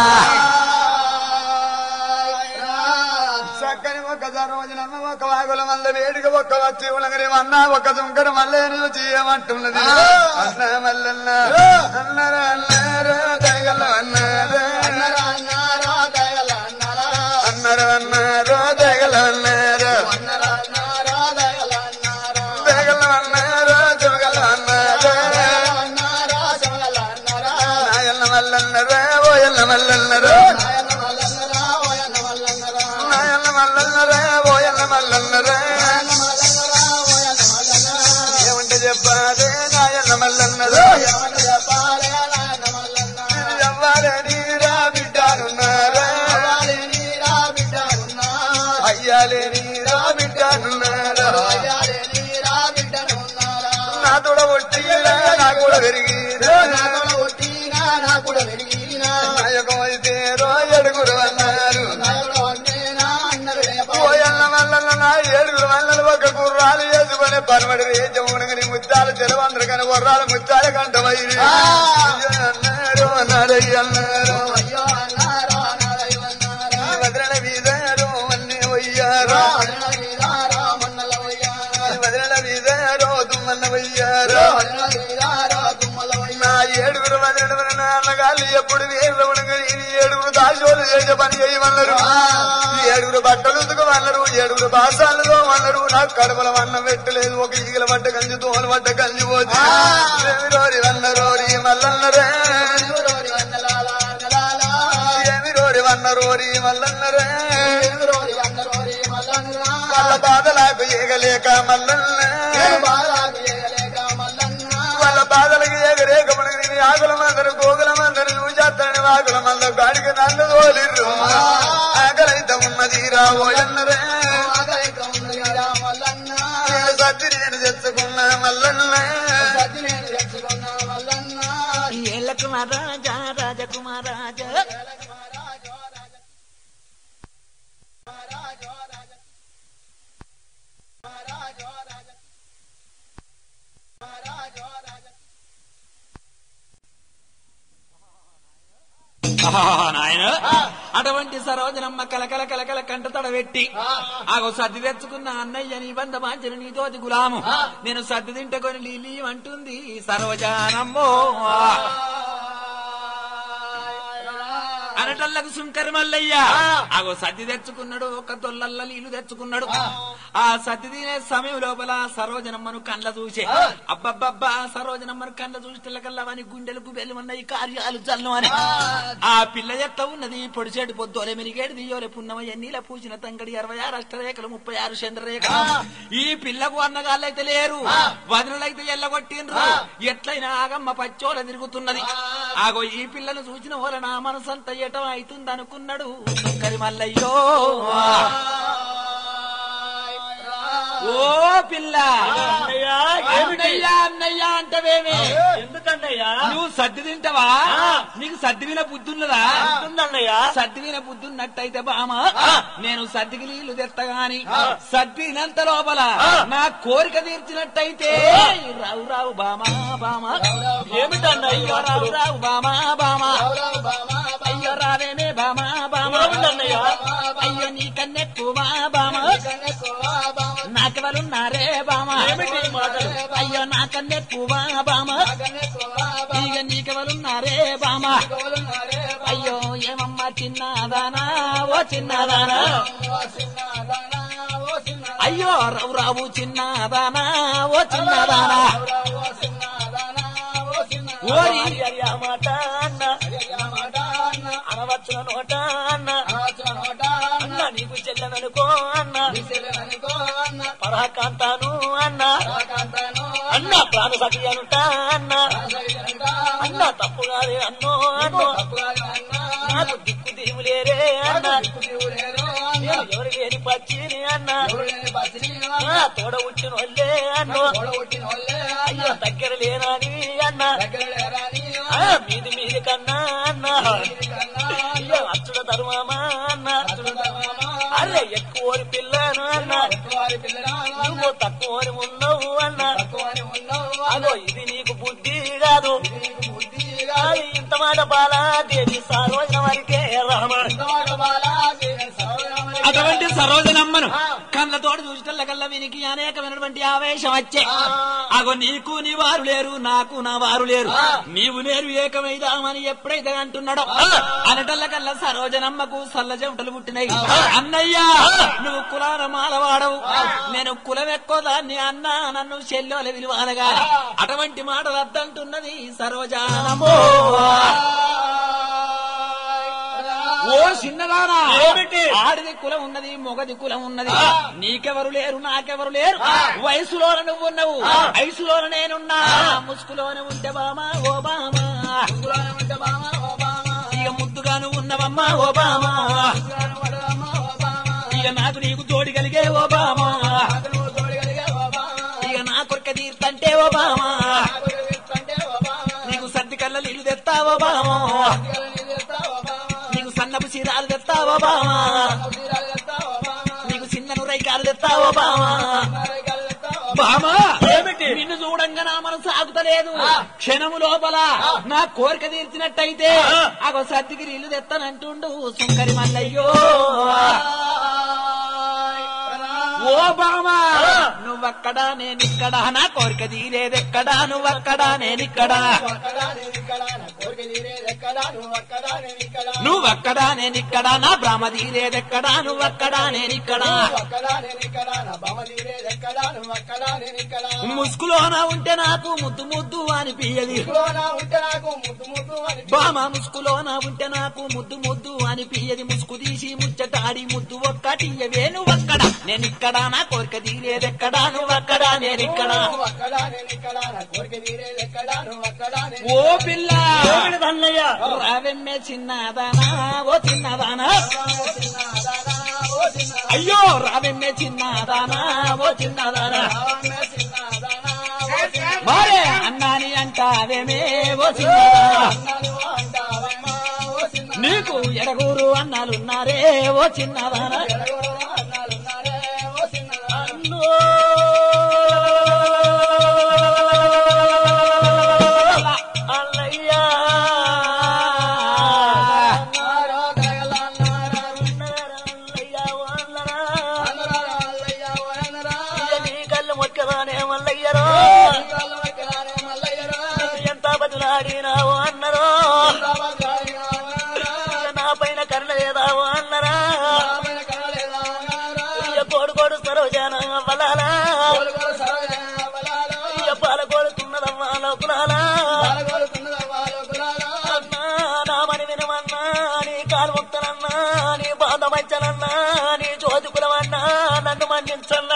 C: చక్కని ఒక సరోజనమ్మ ఒక వాగుల మల్ల వేడిగా ఒక్క వచ్చి ఉలగరి అన్న ఒక సుంకర మల్ల చేయమంటున్నది అన్న మల్లన్న అన్నర అన్నర దగల అన్నర అన్నర అన్నర దగల అన్నర దగల అన్నర జగల అన్నర నాయన్న మల్లన్నర ఓయన్న మల్లన్నర నాయన్న మల్లన్నర ఓయన్న మల్లన్నర ఏమంటే చెప్పాదే నాయన్న మల్లన్నర ఎవ్వాలని రా బిడ్డానున్నారా అయ్యాలేని రా బిడ్డానున్నారా నా తోడ ఒట్టిరా నా కూడా పెరిగిరా నా యొక్క అయితే రో ఎడుగురు అన్నారు ఓయన్న మల్లన్న నా ఏడుగురు మల్లలు ఒక కుర్రాలు వేసుకొని పరమడి వేజమునగని ముత్తాలు తెలవందరు కానీ వర్రాలు ముత్తాలు కంటమైరి అన్నారు అన్నారు అన్నారు వదల వీదారు అన్నీ వయ్యారు వదల వీదారు తుమ్మన్న వయ్యారు నా ఏడుగురు వదలడు నాన్నగాళ్ళు ఎప్పుడు వేరు ఉండగా ఈ ఏడుగురు దాశోలు చేసే పని చేయమన్నారు ఏడుగురు బట్టలు ఉతుకమన్నారు ఏడుగురు బాసాలు అన్నారు నాకు కడపల అన్నం పెట్టలేదు ఒక ఈగల పడ్డ గంజి దోమల పడ్డ గంజి పోతే ఏమి రోరి వన్నరోరి మల్లన్నరే
D: ఎవరోరి వందలాల వందలాల.
C: ఏమి రోరి వన్నరోరి మల్లన్నరే
D: ఎవరోరి వందరోరి మల్లన్నరా.
C: వాళ్ళ బాధలకు ఏగలేక మల్లన్న
D: నేను బాలాకు ఏగలేక మల్లన్న.
C: వాళ్ళ బాధలకు ఏగలేక మనకి ఆకుల మందరు గోగుల మందరు చూచేస్తాను ఆకుల మంద గాడికి నన్ను తోలిర్రు ఆకలైతే ఉన్నది రాబోయన్నరే
D: ఆకలిక ఉన్నదిరా మల్లన్న.
C: నేను సత్తి నేను తెచ్చుకున్న మల్లన్న
D: సద్ది నేను తెచ్చుకున్న మల్లన్న.
B: ఏళ్ళ కుమారాజా రాజకుమారాజా
A: నాయన అటువంటి సరోజనమ్మ కలకల కలకల కంట తడబెట్టి ఆగో సర్ది తెచ్చుకున్న అన్నయ్య నీ బంధ మాంచను నీతోటి గులాము నేను సర్ది తింటకొని లీలీ అంటుంది సరోజానమ్మో అనటల్లకు సుంకరి మల్లయ్య ఆగో సర్ది తెచ్చుకున్నాడు ఒక తొల్లల్ల నీళ్లు తెచ్చుకున్నాడు ఆ సర్ది తినే సమయం లోపల సరోజనమ్మను కండ్ల చూసే అబ్బబ్బబ్బా సరోజనమ్మను కండ్ల చూసేటల్లకల్లా అని గుండెలకు వెలువన్నాయి కార్యాలు జల్లు అని ఆ పిల్ల ఎత్త ఉన్నది పొడిచేటి పొద్దులే మెరిగేడు దియోలే పున్నమయ్య నీల పూసిన తంగడి అరవై ఆరు అష్టరేఖలు ముప్పై ఆరు చంద్రరేఖలు ఈ పిల్లకు అన్నగాళ్ళైతే లేరు వదనలైతే ఎల్లగొట్టిండ్రు ఎట్లయినా ఆగమ్మ పచ్చోల తిరుగుతున్నది ఆగో ఈ పిల్లను చూసిన వాళ్ళ నా మనసంత ఎటం అవుతుంది అనుకున్నాడు శంకరి మల్లయ్యో ఓ పిల్ల
E: అన్నయ్యా, ఏమిటి?
A: అన్నయ్య అన్నయ్య అంటవేమే
E: ఎందుకన్నయ్యా
A: నువ్వు సర్ది తింటావా నీకు సర్ది విన బుద్ధి ఉన్నదా
E: ఉందన్నయ్యా
A: సర్ది విన బుద్ధి ఉన్నట్టయితే బామ నేను సర్దికి నీళ్లు తెత్తగాని సర్దినంత లోపల నా కోరిక తీర్చినట్టయితే రావు రావు బామా బామ
E: ఏమిటన్నయ్యా
A: అయ్యో రావు రావు బామా బామ
D: ఎవరో బామా
A: అయ్యో రావేమే బామా బామ
E: ఏమిటన్నయ్యా?
A: అయ్యో నీ కన్నెక్కువ బామ
D: కన్నెక్కువ బామ.
A: నాకెవరున్నారే బామ
E: ఏమిటి ఈ మాటలు?
A: అయ్యో నా కన్నెక్కువ బామ
D: కన్నెక్కువ బామ.
A: ఇక నీకెవరున్నారే బామ
D: ఎవరున్నారే బామ.
A: అయ్యో ఏమమ్మా చిన్నదానా ఓ చిన్నదానా
D: ఓ చిన్నదానా, ఓ చిన్నదానా.
A: అయ్యో రావు రావు చిన్నదానా ఓ చిన్నదానా
D: ఓ చిన్నదానా, ఓ చిన్నదానా.
A: ఓరి
E: అయ్యా మాట అన్న
D: అయ్యా మాట అన్న.
E: అనవచ్చున నోట అన్న
D: ఆచరణ నోట అన్న.
E: అన్న నీకు చెల్లెననుకో అన్న
D: విసిరిననుకో అన్న.
E: పరాకాంతాను అన్న
D: రాకాంతాను
E: అన్న ప్రాణ సఖి అనుట అన్న
D: రాసగిరంట
E: అన్న తప్పు కాదే అన్నో అన్నో
D: తప్పుగాని అన్న.
E: నాకు దిక్కు దిగులేరే అన్న
D: దిక్కు దిగులేరు అన్న.
E: నేను ఎవరు లేని పచ్చిని అన్న
D: ఎవరులేని బతిని
E: ఆ,
D: అన్న.
E: తోడ ఉచ్చిన వాళ్ళే అన్నో
D: ఓడగొట్టిన వాళ్ళే
E: అయ్యో
D: అన్న.
E: దగ్గర లేనాని అన్న
D: దగ్గర లేరాని
E: ఆ,
D: అన్న.
E: మీది మీది కన్నా అన్న
D: ఇది కన్నా
E: అయ్యో అచ్చుడ ధర్మమా అన్న
D: అతుడమామా.
E: అరే ఎక్కువ పిల్లను అన్న
D: ఎక్కువారి పిల్లరా అన్న.
E: నువ్వు తక్కువ ఉన్నావు అన్న
D: తక్కువని ఉన్నావు అన్న.
E: అదో ఇది నీకు బుద్ధి కాదు
D: నీకు బుద్ధి కాదు.
E: అది ఇంత మాట బాలా దేవి సారోజన వారికే రామ
D: ఇంతమాట బాలాజీ సర్వరామని
A: అటువంటి సరోజనమ్మను కళ్ళతోడు చూసినల్లకల్లా వీనికి అనేకమైనటువంటి ఆవేశం వచ్చే అగో నీకు నీ వారు లేరు నాకు నా వారు లేరు నీవు లేరు ఏకమైదామని ఎప్పుడైతే అంటున్నాడో అనటల్లకల్లా సరోజనమ్మకు సల్ల చెమటలు పుట్టినాయి అన్నయ్య నువ్వు కులాల మాలవాడవు నేను కులం ఎక్కువ దాన్ని అన్న నన్ను చెల్లెల విలువాలగా అటువంటి మాటలు అద్దంటున్నది సరోజానమో ఓ చిన్నదానా
E: ఏమిటి?
A: ఆడిది కులం ఉన్నది మొగది కులం ఉన్నది నీకెవరు లేరు నాకెవరు లేరు వయసులోన నువ్వు ఉన్నావు వయసులోన నేనున్నా ముసుగులోనే ఉంటే బామా ఓ బామా
D: కులాన ఉంటే బామా ఓ బామా.
A: ఇక ముద్దుగా నువ్వు ఉన్నవమ్మా ఓ బామా
D: కులాన పడవమ్మా ఓ బామా.
A: ఇక నాకు నీకు తోడి కలిగే ఓ బామా
D: అతను తోడుగలిగే ఓ బామా.
A: ఇక నా కొరక తీర్తంటే ఓ బామా
D: నాకు విత్తంటే ఓ బామా.
A: నీకు సర్ది కళ్ళ నీళ్లు తెస్తావో బామా
D: అతిగల నీళ్ళెత్తా ఓ బామా.
A: నీకు సన్నపు చీరాలు తెస్తావో బామా
D: అవసరాలు ఎత్తా ఓ బామా.
A: నీకు చిన్న నురైకాలు తెస్తావో బామా
D: నారగాలు ఎత్తా ఓ
A: బామా
E: ఏమిటి?
A: నిన్ను చూడంగా నా మనసు ఆగుతలేదు క్షణము లోపల నా కోరిక తీర్చినట్టయితే అగో సర్దికి నీళ్లు తెస్తానంటుండు సుంకరి మల్లయ్యో ఓ బామా నువ్వక్కడా నేనిక్కడా నా కోరిక తీరేదెక్కడా నువ్వక్కడా నేనిక్కడా
D: అక్కడా నేను ఇక్కడ నా కోరిక తీరేది ఎక్కడా నువ్వు అక్కడా నేను ఇక్కడ
A: నువ్వక్కడా నేనిక్కడా నా భ్రమ తీరేదెక్కడా నువ్వక్కడా నేనిక్కడా
D: అక్కడా నేను ఇక్కడ నా బామ తీరేది ఎక్కడ నువ్వు అక్కడా నేను ఇక్కడ
A: ముసుగులోన ఉంటే నాకు ముద్దు ముద్దు అనిపియది
D: ఇంట్లోనా ఉంటే నాకు ముద్దు ముద్దు అని
A: బామ ముసుగులోన ఉంటే నాకు ముద్దు ముద్దు అనిపియది ముసుగు తీసి ముచ్చటాడి ముద్దు ఒక్కటి నువ్వక్కడా నేనిక్కడా నా కోరిక తీరేదెక్కడా నువ్వక్కడా నేనిక్కడా
D: నువ్వు అక్కడా నేను ఇక్కడ నా కోరిక తీరేది ఎక్కడ నువ్వు అక్కడా నేను
A: ఓ పిల్ల
E: ఏమిటి అన్నయ్య
A: రావెమ్మే చిన్నదానా ఓ చిన్నదానా
D: చిన్నదానా, ఓ చిన్నదానా,
A: అయ్యో రావెమ్మే చిన్నదానా ఓ చిన్నదానా
D: చిన్నదానా, ఓ చిన్నదానా,
A: మరే అన్నాని అంటావేమే ఓ చిన్నదానా
D: నువ్వు అంటావమ్మా, ఓ చిన్నదానా,
A: నీకు ఎడగూరు అన్నాలున్నారే ఓ చిన్నదానా
D: ఎడగొడవ అన్నాలున్నారే, ఓ చిన్నదానా.
E: అన్నయ్య
D: అన్నారా, దయలన్నారా,
E: అన్నయ్య వాళ్ళరా.
D: అన్నరా, అల్లయ్య, ఓ అన్నరా,
E: నీ కళ్ళు మొక్కదానే మల్లయ్యరో
D: ఇవాళ వెక్కరానే మల్లయ్యరా,
E: ఎంత బతులాడినావు అన్నరో
D: రామగ్రాహిగా అన్నారా,
E: నా పైన కరుణ లేదావు అన్నరా
D: రామయ్య కనలేదా అన్నారా,
E: కోడు కోడు సరోజన వలాలా
D: గోలుగోలు సరోజన బలాలా,
E: పాలకోడుతున్నదమ్మా లోకులాలా
D: పాలగోలుతున్నదమ్మా లోకులాలా,
E: అన్నా నామని వినమన్నా నీ కాలు ముక్తనన్నా నీ బాధ మంచనన్నా నీ చోదుకులమన్నా నన్ను మన్నించన్నా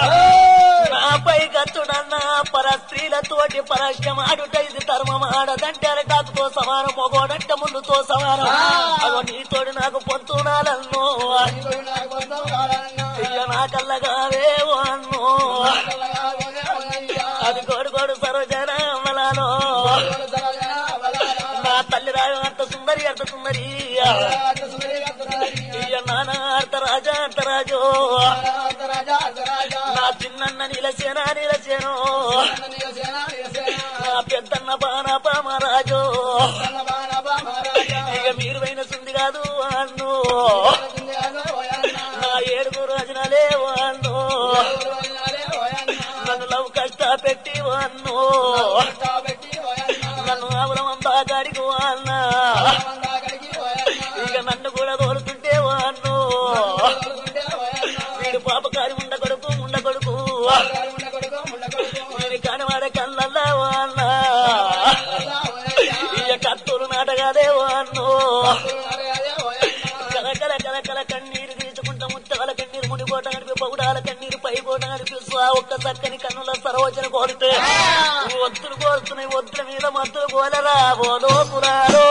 E: నాపై గచ్చుడన్నా పర స్త్రీలతోటి పరస్యం ఆడుట ఇది ధర్మం ఆడదంటే అరటాకుతో సమానం మొగోడంటే ముందుతో సమానం అదో నీతోడు నాకు పొంతునాలన్నో
D: నీకు నాకు బంధం కావాలన్నా,
E: అయ్య నా కల్లగావే అన్నో
D: కల్లగా ఓనే అల్లయ్య,
E: అది గోడు గోడు సరోజన అమలాలో
D: గోలుగోలు సరోజన బలాలా,
E: నా తల్లి రాజు అంత సుందరి అంత సుందరి
D: అట్ట సుందరి అత్తరాజు,
E: అయ్య నాన్న అర్త రాజా అంత రాజు
D: అత్తరాజా, అత్తరాజా,
E: నా చిన్నన్న నిలసేన నిలసేను
D: నీలసేన, నీలసేన,
E: నా పెద్దన్న బాణ పామరాజు
D: సన్నబాణ బామరాజా,
E: ఇక మీరు పోయిన సుంది కాదు అన్ను
D: సుందరి అన్నో ఓయన్న,
E: నా ఏడుగు రాజునలే అన్ను
D: ఓయన్నాలే ఓయన్న,
E: నన్ను లవ్ కష్ట పెట్టి అన్ను
D: కాబట్టి ఓయన్న,
E: నన్ను ఆవులం అంతా గాడికి అన్న
D: మందాగడికి ఓయన్న,
E: ఇక నన్ను కూడా తోలుతుంటే అన్ను
D: తోలుకుంటే ఓయన్న,
E: వీడు పాపకారి ఉండ కొడుకు ఉండ కొడుకు
D: గారు ఉండ కొడుకు, ఉండ కొడుకు,
E: వీడి కానివాడ కళ్ళల్లా అన్న
D: అల్లా ఓయన్న,
E: ఇక కత్తులు నాటగాదే అన్ను
D: అదే ఓయన్న,
E: కలకల కలకల కన్నీరు తీసుకుంటా ముత్తగల కన్నీరు ముడిపోట కనిపి పౌడాల కన్నీరు పైపోట కనిపిస్తా ఒక్క చక్కని కన్నుల సరోజన కోరితే ఒత్తులు కోరుతున్నాయి ఒత్తుల మీద మత్తులు కోలరా ఓ లోకురారో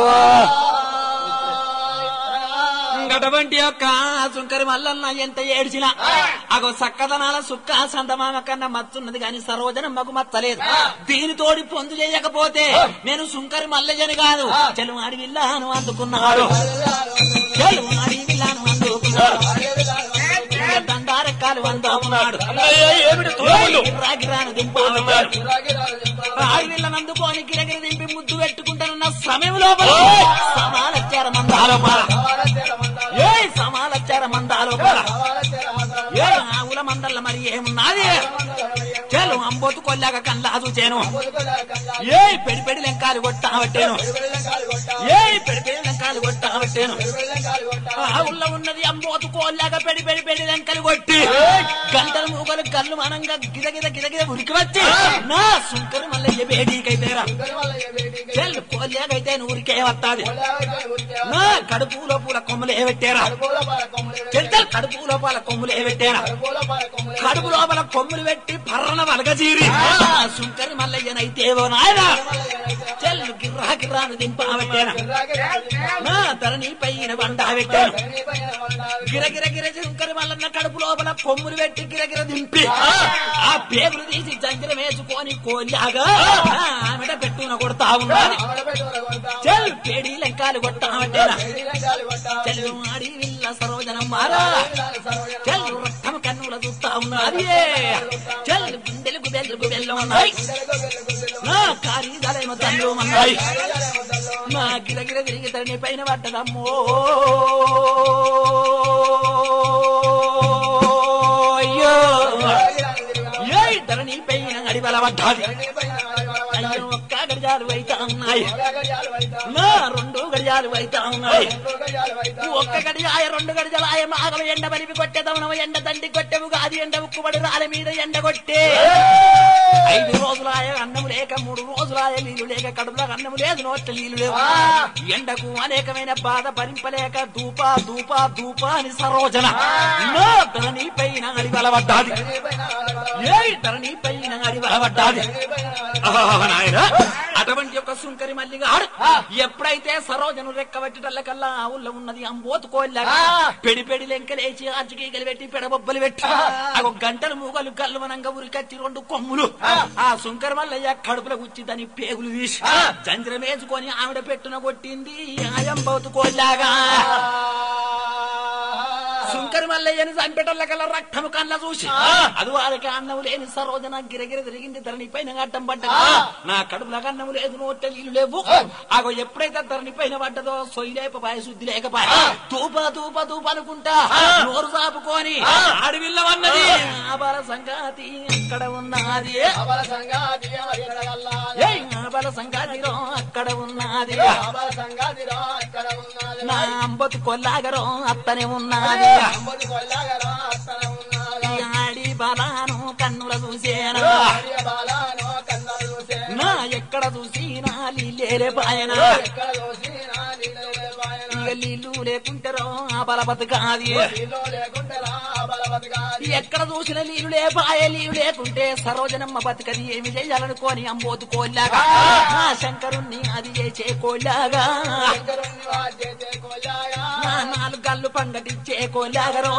A: అటువంటి యొక్క సుంకరి మల్లన్న ఎంత ఏడ్చినా అగో సక్కదనాల సుక్క సంతమామ కన్నా మత్తున్నది గాని సరోజనం మగు మత్తలేదు దీనితోడి పొందు చేయకపోతే నేను సుంకరి మల్లయ్యని కాదు చెలు ఆడి విల్లాను అందుకున్నాడు చెలు ఆడి విల్లాను అందుకున్నాడు దండారెక్కాలు అందుకున్నాడు రాగిరాను దింపుకున్నాడు ఆడి విల్లను అందుకొని గిరగిరి దింపి ముద్దు పెట్టుకుంటానన్న సమయం లోపల సమాలచ్చార మందాలో ఏ సమాలచ్చార మందాలో ఏ ఆవుల మందల్ల మరి ఏమున్నది చెలు అంబోతు కొల్లాక కల్లా చూచాను ఏ పెడి పెడి లెంకాలు కొట్టాబట్టాను ఏ పెడి పెడి లెంకాలు కొట్టాబట్టాను ఆవుల్లో ఉన్నది అంబోతు కోల్లాక పెడి పెడి పెడి లెంకలు కొట్టి గంటలు మూగలు కళ్ళు మనంగా గిద గిద గిద గిద ఉరికి వచ్చి నా సుంకరు మల్లయ్య బేడీకైతేరా చెల్లు కోల్లాకైతే ఊరికే వస్తాది నా కడుపులో పూల కొమ్మలు ఏ పెట్టారా చెల్తలు కడుపు లోపల కొమ్ములు ఏ పెట్టారా కడుపు లోపల కొమ్ములు పెట్టి పర్రన వలగజీరి సుంకరి మల్లయ్యనైతేవో నాయన చెల్లు గిర్రా గిర్రాను దింపాబట్టాను నా ధరణి పైన బండా పెట్టాను గిరగిర గిర శంకరి మల్లన్న కడుపు లోపల కొమ్ములు పెట్టి గిరగిర దింపి ఆ పేగులు తీసి జంజరం వేసుకొని కోల్లాగా ఆమెడ పెట్టున కొడతా ఉన్నది చెల్ పేడి లెంకాలు కొట్టామంటేనా చెల్లు ఆడి విల్ల సరోజనం మారా చెల్లు రక్తం కన్నుల చూస్తా ఉన్నది చెల్లు గుండెలకు బెల్లకు బెల్లం ఉన్నాయి నా ఖరీదాలేమో తల్లు ఉన్నాయి నా గిరగిర తిరిగి తరణి పైన పడ్డదమ్మో అయ్యో ఏ ధరణి పైన అడిబల పడ్డాది అయ్యో ఒక్క గడియాలు అయితే ఉన్నాయి నా రెండు గడియాలు
B: గడియాలు అయితా ఉన్నాయి ఒక్క గడియాయ రెండు గడిజలాయ మాగవ ఎండ బలిపి కొట్టేదమనవ ఎండ దండి కొట్టెవు గాది ఎండ ఉక్కుబడి రాల మీద ఎండ కొట్టే ఐదు రోజులాయ అన్నం లేక మూడు రోజులాయ నీళ్లు లేక కడుపులో అన్నం లేదు నోట్ల నీళ్లు లేవు ఎండకు అనేకమైన బాధ భరింపలేక దూప దూప దూప అని సరోజన ఎన్నో ధరణి పైన అడి బలపడ్డాది ఏ ధరణి పైన అడి బలపడ్డాది ఆహా, నాయనా. అటువంటి ఒక సుంకరి మల్లిగాడు ఎప్పుడైతే సరోజను రెక్కబట్టేటల్లకల్లా ఆవుల్లో ఉన్నది అంబోతు కోల్లాగా పెడి పెడి లెంకలేసి ఆర్చికీగలు పెట్టి పెడబొబ్బలు పెట్టి ఆ ఒక గంటలు మూగలు కల్లువనంగా ఉరికచ్చి రెండు కొమ్ములు ఆ సుంకరి మల్లయ్య కడుపులో గుచ్చి దాని పేగులు తీసి జంజరం వేసుకొని ఆవిడ పెట్టున కొట్టింది ఆయంబోతు కోల్లాగా సుంకరి మల్లయ్యని చంపేటల్లకల్లా రక్తము కళ్ళ చూసి అది వారికి అన్నం లేని సరోజన గిరగిర తిరిగింది ధరణి పైన అడ్డం పడ్డది నా కడుపులో అన్నం లేదు నోట్ల నీళ్లు లేవు అగో ఎప్పుడైతే ధరణి పైన పడ్డదో సొయ్యి లేకపోయే శుద్ధి లేకపోయే తూప తూప తూప అనుకుంటా నోరు చాపుకొని అడవిల్లవన్నది ఆబాల సంగాతి అక్కడ ఉన్నది
D: అవల సంగాతి ఎవరిక్కడ గల్లా
B: ఏయ్ ఆబాల సంగాతిలో అక్కడ ఉన్నది
D: అవల సంగాతిలో అక్కడ ఉన్నది
B: నా అంబతు కొల్లాగరో అత్తనే ఉన్నది
D: అంబది కొల్లాగరా అక్కడ ఉన్నది
B: ఈ ఆడి బలాను కన్నుల చూసేనా
D: ఆర్య బాలానో కన్నలు చూసే
B: నా ఎక్కడ చూసినా లీలేరే పాయన
D: ఎక్కడ చూసినా నీళ్ళే వాయన
B: ఇక నీళ్లు లేకుంటారో ఆ బల బతకాది
D: నీలో లేకుంటరా బలవతిగాది
B: ఎక్కడ చూసిన నీళ్లు లేపాయ నీళ్లు లేకుంటే సరోజనమ్మ బతకది ఏమి చేయాలనుకోని అంబోతు కోల్లాగా నా శంకరుణ్ణి అది చేసే కోల్లాగా
D: శంకరుణ్ణి వాద్యతే కొల్లాగా
B: నా నాలుగు గల్లు పంగటిచ్చే కోల్లాగరో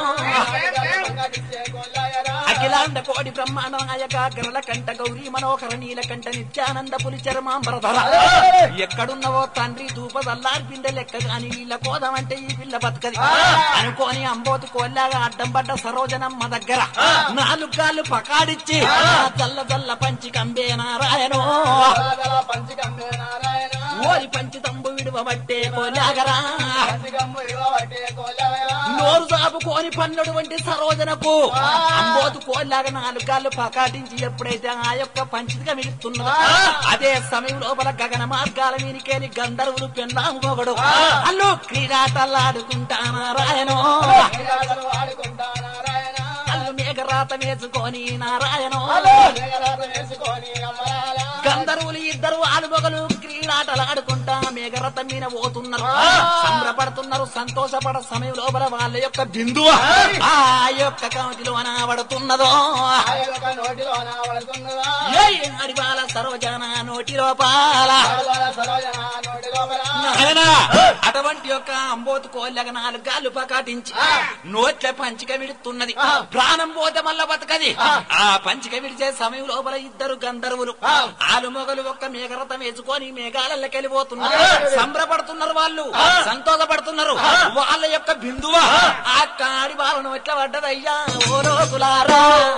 D: సంగతిచ్చే కొల్లాగరా
B: అఖిలాండ కోడి బ్రహ్మాండ నాయక గరల కంట గౌరీ మనోహర నీల కంట నిత్యానంద పులి చరమాంబరధర ఎక్కడున్నవో తండ్రి ధూపదల్లార్పిండ లెక్క గాని వీళ్ళ కోదమంటే ఈ పిల్ల బతకది అనుకోని అంబోతు కోల్లాగా అడ్డం పడ్డ సరోజనమ్మ దగ్గర నాలుగు గాళ్ళు పకాడిచ్చి చల్ల చల్ల పంచి కంబే నారాయణో
D: గలగల పంచకంబే నారాయణ
B: ఓరి పంచి తంబు విడువబట్టే కోల్లాగరా
D: పంచకంబు ఇవ్వబట్టే కొల్లాగరా
B: నోరు సాపుకోని పన్నడు వంటి సరోజనకు అంబోతు కోల్లాగా నాలుగు కాళ్ళు పకాటించి ఎప్పుడైతే ఆ యొక్క పంచితిగా మిగుతున్నదో అదే సమయం లోపల గగన మార్గాల మీనికేని గంధర్వులు పెన్నాము మొగడు అల్లు క్రీడాటల్లాడుకుంటా నారాయణో
D: క్రీడలు ఆడుకుంటా నారాయణ
B: అల్లు మేఘరాత వేసుకొని నారాయణో
D: మేఘరాత వేసుకొని అమరాల
B: గంధర్వులు ఇద్దరు ఆలుమొగలు క్రీడాటలాడుకుంటా మేఘరథం మీద పోతున్నారు సంబరపడుతున్నారు సంతోషపడ సమయం లోపల వాళ్ళ యొక్క బిందువు ఆ యొక్క కమిటిలో అనబడుతున్నదో
D: ఆ యొక్క నోటిలో నావడుతున్నదా
B: ఏ అడివాల సరోజన నోటి లోపాల
D: ఆడవాళ్ళ సరోజన నోటి లోపల
B: నాయనా, అటువంటి యొక్క అంబోతు కోళ్ళగా నాలుగు గాళ్ళు పకాటించి నోట్ల పంచిక విడుతున్నది ప్రాణం పోతే మళ్ళా బతకది ఆ పంచిక విడిచే సమయం లోపల ఇద్దరు గంధర్వులు ఆలు మొగలు ఒక్క మేఘరథం వేసుకొని మేఘాలకి వెళ్ళిపోతున్నారు సంబరపడుతున్నారు వాళ్ళు సంతోషపడుతున్నారు వాళ్ళ యొక్క బిందువ ఆ కాడి వాళ్ళను ఎట్లా పడ్డదయ్యా ఓ రోజులారా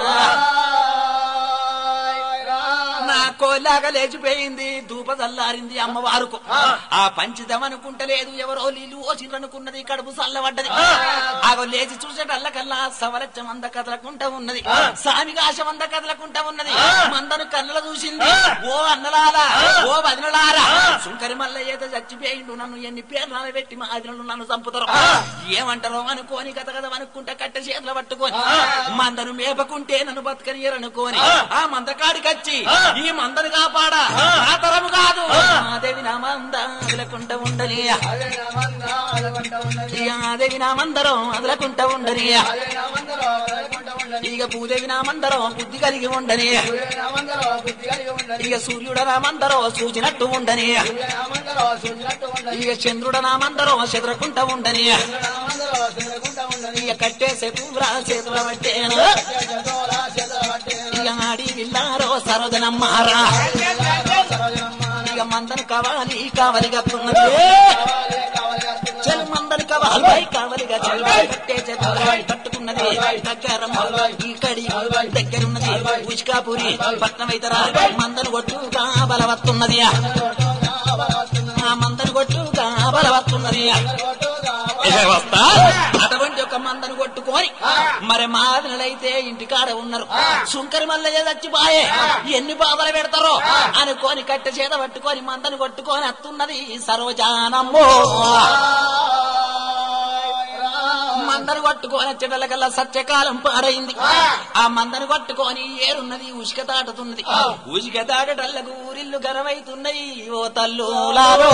B: నా కోలాగా లేచిపోయింది ధూప చల్లారింది అమ్మవారుకు ఆ పంచితం అనుకుంటలేదు ఎవరో నీళ్ళు ఓసిరనుకున్నది కడుపు చల్లబడ్డది ఆగో లేచి చూసేటల్లకల్లా సవలచ్చం అంద కదలకుంటా ఉన్నది సామిగాశం అంద కదలకుంటా ఉన్నది మందను కళ్ళ చూసింది ఓ అన్నలారా ఓ వదినలారా సుంకరి మల్ల ఏదో చచ్చిపోయిండు నన్ను ఎన్ని పేర్లు పెట్టి మా అదినలు నన్ను చంపుతారు ఏమంటారో అనుకోని గత గత అనుకుంటా కట్టె చేతులు పట్టుకొని మందను మేపకుంటే నన్ను బతకనియరనుకోని ఆ మందకాడికచ్చి ఈ మందను కాపాడా నా తరము కాదు మాదేవి నా మంద అదలకుంట ఉండని
D: అదే నా మంద అదకుంట ఉన్నది
B: మాదేవి నా మందరం అదలకుంట ఉండని
D: అదే నా మందలో అదకుంట ఉన్నది
B: ఇక భూదేవి నా మందరం బుద్ధి కలిగి ఉండని
D: సూర్య నా మందలో బుద్ధి కలిగి ఉన్నది
B: ఇక సూర్యుడ నా మందరం సూచినట్టు ఉండని
D: సూర్య నా మందలో సూచినట్టు ఉన్నది
B: ఇక చంద్రుడ నా మందరం చెదరకుంట ఉండని
D: చంద్ర నా మందలో చెదరకుంట ఉన్నది
B: ఇక కట్టేసే పూరా చేతుల పట్టేను
D: చేతోల చేతల పట్టేను
B: ఇక ఆడి విల్లారో సరోజనమ్మారా
D: సరోజనమ్మ
B: ఇక మందను కావాలి కావాలి కట్టున్నది
D: కావాలి కావాలి వస్తున్నది.
B: చెలు మందను కావాలి కావలిగా చెల్లి కట్టే చేతులు కట్టుకున్నది దగ్గర ఈ కడి దగ్గరున్నది ఉచికాపురి పట్నం అయితే మందను కొట్టుగా బలవత్తున్నది ఆ మందను కొట్టుగా బలవత్తున్నది
D: కొట్టుగా
A: ఏ వస్తా అటువంటి ఒక మందను కొట్టుకొని మరి మాదినలైతే ఇంటికాడ ఉన్నారు సుంకరి మల్లయ్య చచ్చిపోయే ఎన్ని బాధలు పెడతారో అనుకోని కట్టె చేత పట్టుకొని మందను కొట్టుకొని అత్తున్నది సరోజానమ్మో మందను కొట్టుకొని వచ్చేటల్లకల్లా సత్యకాలం పాడైంది ఆ మందను కొట్టుకొని ఏరున్నది ఉసుక దాటుతున్నది ఉసుక దాటటల్లకు ఊరిల్లు గరవైతున్నాయి ఓ తల్లులారో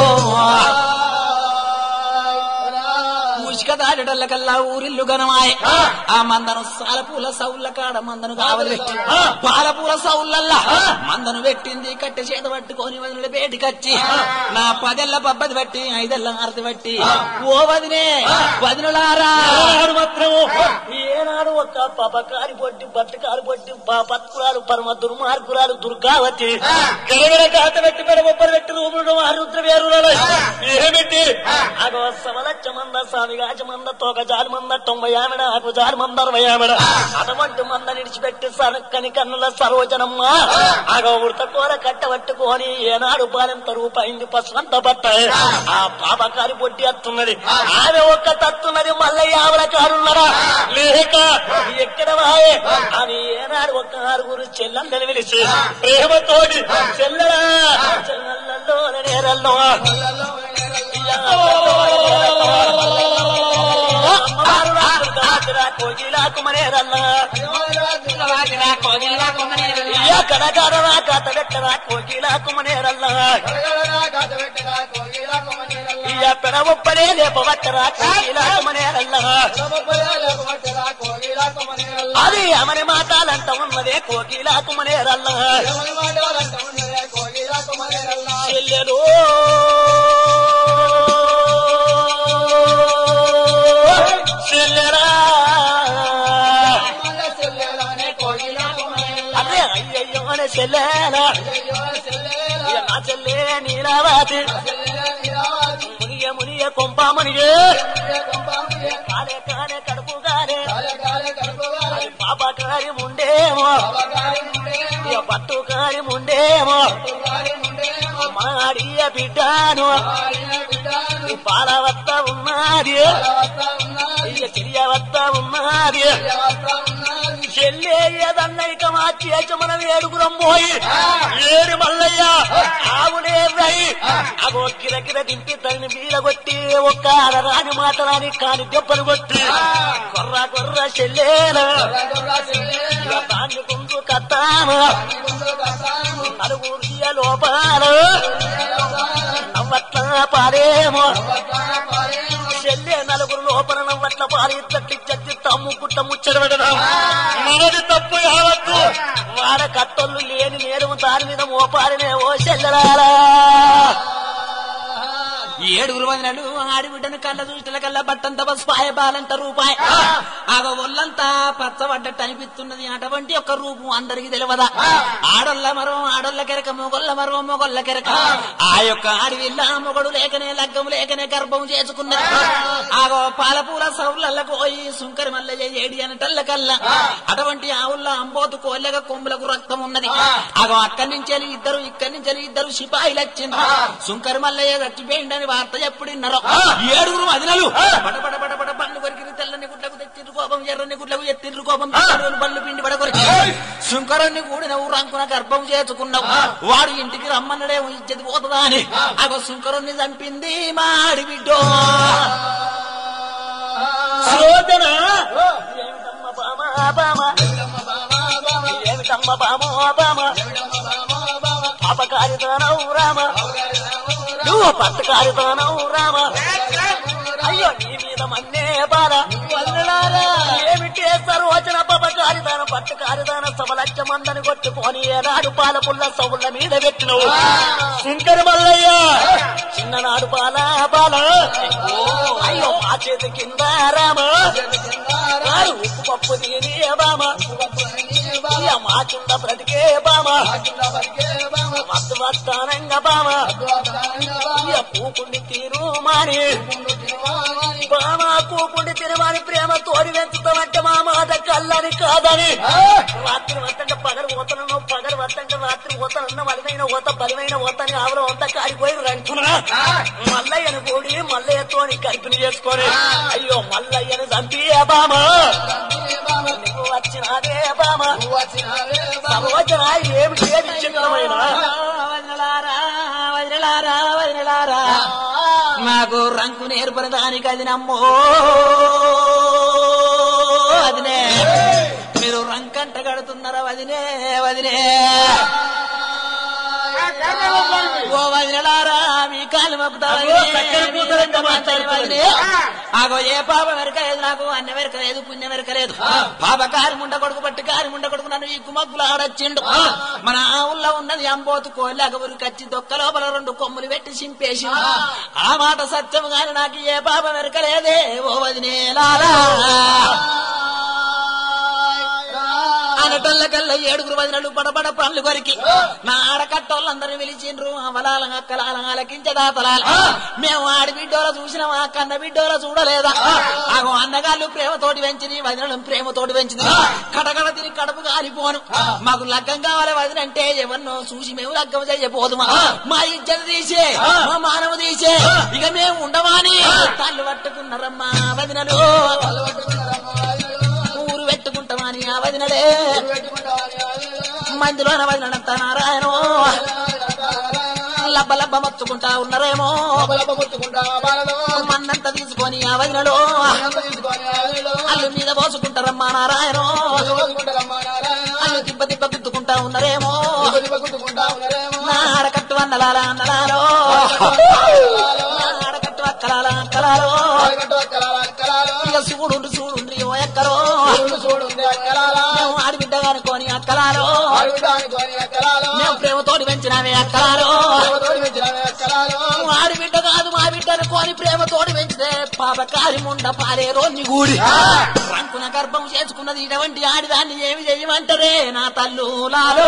A: ఉసుక దాటటల్లకల్లా ఊరిల్లు గనమాయే ఆ మందను సాలపూల సౌళ్ళ కాడ మందను కావలి పెట్టి పాలపూల సౌళ్ళల్లా మందను పెట్టింది కట్టె చేత పట్టుకొని వదిలి బయటికచ్చి నా పదెల్ల పబ్బది బట్టి ఐదెల్ల ఆరతి బట్టి ఓ వదినే వదినలారా
E: ఏనాడు మాత్రము ఏనాడు ఒక పపకారి పొట్టి బట్టకారి పొట్టి పత్కురాలు పరమ దుర్మార్గురాలు దుర్గావతి గడగడ కాత పెట్టి పెడ బొబ్బలు పెట్టి రూపుడు ఆరుద్ర వేరులలో ఏమిటి అగో సమలచ్చ మంద స్వామిగాచ మంద తోక జాలి మంద తొంభై ఆమెడ ఆకు జాలి మంద అరవై ఆమెడ అటువంటి మంద నిడిచిపెట్టి సనక్కని కన్నుల సరోజనమ్మ అగో ఉడత కూర కట్టబట్టుకొని ఏనాడు బాలెంత రూపాయింది పసునంత బట్ట ఆ పాపకారి పొట్టి అత్తున్నది ఆమె ఒక్క తత్తున్నది మల్లయ్య ఆవిడ కారున్నరా లేక ఎక్కడ వాయే అని ఏనాడు ఒక్క ఆరుగురు చెల్లెందని పిలిచి ప్రేమతోటి చెల్లెలా చెల్లెల్లో నేరల్లో కోగిలాకుమనేరల్లా కడగారరా కథ పెట్టరా కోగిలాకుమనేరల్లా ఇయ్య పెడవొప్పనే లేపవట్టరా కోగిలాకుమనేరల్లా అది అమని మాటాలంట ఉన్నదే కోకిలాకుమనేరల్లా చెల్లెలు చెల్లెరా అదే అయ్యయ్యో అనే చెల్లెలా ఇక నా చెల్లె నీలావతి మునియ మునియ కొంప మునిగే కాలే కాలే కడుపు కాలే అది పాప కార్యముండేమో ఇక పట్టు కార్యముండేమో మాడియ బిడ్డాను ఈ పాలవత్త ఉన్నది ఇక చెరియవత్త ఉన్నది చెల్లేయదన్నైక మార్చి మనం ఏడుగురం పోయి ఏడు మల్లయ్య ఆవునే రై అగో కిరకిర దింపి తల్లి మీద కొట్టి ఒక్క రాని మాటరాని కాని దెబ్బలు కొట్టి కొర్ర కొర్ర చెల్లేల దాన్ని కుందు కత్తాను నలుగురు లోపాల నవ్వట్ల పారేమో చెల్లె నలుగురు లోపల నవ్వట్ల పారి తట్టి చట్టి తమ్ము గుట్ట ముచ్చడబెడదాం మనది తప్పు కావద్దు వాడ కట్టొల్లు లేని నేరు దాని మీద మోపారినే ఓ చెల్లెలారా
A: ఏడుగురు వదినలు ఆడిబిడ్డను కళ్ళ చూసిన కల్లా బట్టంత బస్పాయ బాలంత రూపాయి ఆగ ఒళ్ళంతా పచ్చబడ్డట్టు అనిపిస్తున్నది అటువంటి ఒక రూపం అందరికి తెలియదా ఆడొల్ల మరో ఆడొల్ల కెరక మొగొల్ల మరో మొగొల్ల కెరక ఆ యొక్క ఆడివిల్ల మొగడు లేకనే లగ్గం లేకనే గర్భం చేసుకున్నది ఆగో పాలపూల సౌళ్ళకు పోయి సుంకరి మల్లయ్య ఏడి అనటల్ల కల్లా అటువంటి ఆవుల్ల అంబోతు కోళ్ళగా కొమ్ములకు రక్తం ఉన్నది ఆగో అక్కడి నుంచి ఇద్దరు ఇక్కడి నుంచి ఇద్దరు సిపాయిలు వచ్చింది సుంకరి మల్లయ్య చచ్చిపోయిండని వార్త ఎప్పుడు విన్నారో ఏడుగురు వదినలు పట పట పట పట బండ్లు కొరికి తెల్లని గుడ్లకు తెచ్చిండ్రు కోపం ఎర్రని గుడ్లకు ఎత్తిండ్రు కోపం పిల్లలు బళ్ళు పిండి పడకొరికి శుంకరుణ్ణి కూడిన ఊరంకున గర్భం చేసుకున్నావు వాడు ఇంటికి రమ్మన్నడే ఇచ్చేది పోతుందా అని అగో శుంకరుణ్ణి చంపింది మాడి బిడ్డో
E: శోధన ఏమిటమ్మ బామ బామ ఏమిటమ్మ బామ బామ పాపకారితనవు రామ నువ్వు పట్టకారితనవు రామ అయ్యో నీ మీద మన్నే బాల వదలారా ఏమిటి సర్వచన పాపకారిదాన పట్టకారిదాన సవలచ్చ మందని కొట్టుకొని ఏనాడు పాల పుల్ల సవుల మీద పెట్టినవు శంకర మల్లయ్య చిన్ననాడు బాల బాల అయ్యో మా చేతి కింద రామ వారు ఉప్పు పప్పు తిని బామ ఇయ్య మా కింద బ్రతికే బామ మత్తు వస్తానంగ బామ ఇయ్య పూకుండి తీరు మాని మామ కూకుండి తినమని ప్రేమ తోడి పెంచుతామంటే మా మాట కళ్ళని కాదని రాత్రి వస్తంటే పగలు పోతానో పగలు వస్తంటే రాత్రి పోతానన్న బలమైన పోత బలమైన పోతాని ఆవులు అంతా కాడిపోయి రంటున్నా మల్లయ్యను కూడి మల్లయ్యతోని కల్పన చేసుకొని అయ్యో మల్లయ్యను చంపి బామ నువ్వు వచ్చినాదే బామ సర్వజన ఏమి ఏమి చిన్నమైన
B: వదినలారా వదినలారా వదినలారా నాకు రంకు నేర్పని దానికి అది నమ్మో వదినే మీరు రంకంట కడుతున్నారా వదినే వదినే ఓ వదినలారా మీ కాలు మప్పుతా వదినే ఆగో ఏ పాప వెరకలేదు నాకు అన్న వెరకలేదు పుణ్యం వెరకలేదు పాప కారి ముండ కొడుకు పట్టి కారి ముండ కొడుకు నన్ను ఈ కుమగ్గులు ఆడొచ్చిండు మన ఆవుల్లో ఉన్నది అంబోతు కోళ్ళగా ఉరికచ్చి దొక్క లోపల రెండు కొమ్ములు పెట్టి చింపేసి ఆ మాట సత్యం గాని నాకు ఏ పాప వెరకలేదే ఓ వదినేలారా అనటల్ల కల్లా ఏడుగురు వదినలు పడబడ పనులు కొరికి నా ఆడకట్టోళ్ళందరూ పిలిచిండ్రు అవలాల అక్కలాల ఆలకించదాతలాల మేము ఆడి బిడ్డోల చూసినాం ఆ కన్న బిడ్డోల చూడలేదా ఆగో అన్నగాళ్ళు ప్రేమతోటి పెంచింది వదినలు ప్రేమతోటి పెంచింది కడగడ తిని కడుపు కాలిపోను మాకు లగ్గం కావాలి వదినంటే ఎవరినో చూసి మేము లగ్గం చేయబోదుమా మా ఇజ్జత తీసే మా మానవ తీసే ఇక మేము ఉండమాని తల్లు పట్టుకున్నారమ్మా వదినలు ఊరు పెట్టుకుంటామని ఆ వదినలే మందిలోన వదినంత నారాయణో లబ్బ లబ్బ మచ్చుకుంటా ఉన్నారేమో మన్నంత తీసుకొని ఆ వదినలో అల్లు మీద పోసుకుంటారమ్మా నారాయణో అల్లు తిప్ప తిప్ప గుద్దుకుంటా ఉన్నారేమో నా ఆడకట్టు అన్నలాల అన్నలాలో నా ఆడకట్టు అక్కలాల అక్కలాలో ఇక చూడు చూడు ఓ ఎక్కరో మేము ఆడిబిడ్డ అనుకోని అక్కలాలో మేము ప్రేమతోటి పెంచినామే అక్కలాలో ఆడిబిడ్డ కాదు మా బిడ్డ అనుకోని ప్రేమతోటి పెంచితే పాపకారి ముండ పారే రోన్ని గూడి రంకున గర్భం చేసుకున్నది ఇటువంటి ఆడిదాన్ని ఏమి చేయమంటారే నా తల్లు లాలో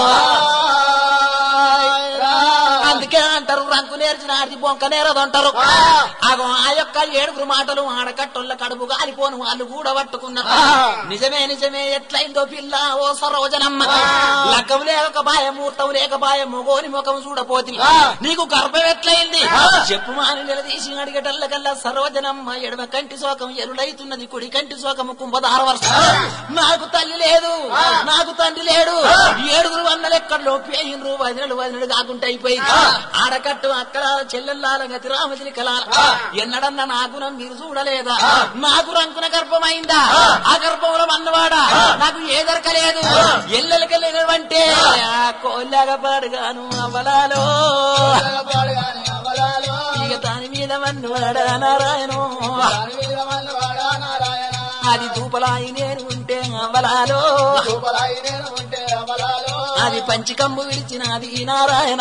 B: అందుకే అంటారు రంకు నేర్చిన ఆడిది బొంక నేరదంటారు అగో ఆ యొక్క ఏడుగురు మాటలు ఆడకట్టొల్ల కడుపు గాలిపోను వాళ్ళు కూడా పట్టుకున్నారు నిజమే నిజమే ఎట్లయిందో పిల్ల ఓ సరోజనమ్మ లగ్గం లేక బాయ మూర్తం లేక బాయ మొగోని ముఖం చూడపోతుంది నీకు గర్భం ఎట్లయింది చెప్పు మాని నిలదీసి అడిగటల్లకల్లా సరోజనమ్మ ఎడమ కంటి శోకం ఎరుడైతున్నది కుడి కంటి శోకము కుంభధార వర్ష నాకు తల్లి లేదు నాకు తండ్రి లేడు ఏడుగురు వందలెక్కడలో పేయిండ్రు వదినలు వదినలు కాకుండా అయిపోయింది ఆడకట్టు అక్కడ చెల్లెల్లాల గతి రామజిని కలాల ఎన్నడన్నా నా గుణం మీరు చూడలేదా నాకు రంకున గర్భమైందా ఆ గర్భంలో మన్నవాడా నాకు ఏ దొరకలేదు ఎల్లెలకెళ్ళినవంటే ఆ కోళ్ళగా పాడుగాను అవలాలో ఇక దాని మీద మన్నవాడా నారాయణో అది దూపలాయి నేను ఉంటే అవలాలో అది పంచికంబు విడిచినది నారాయణ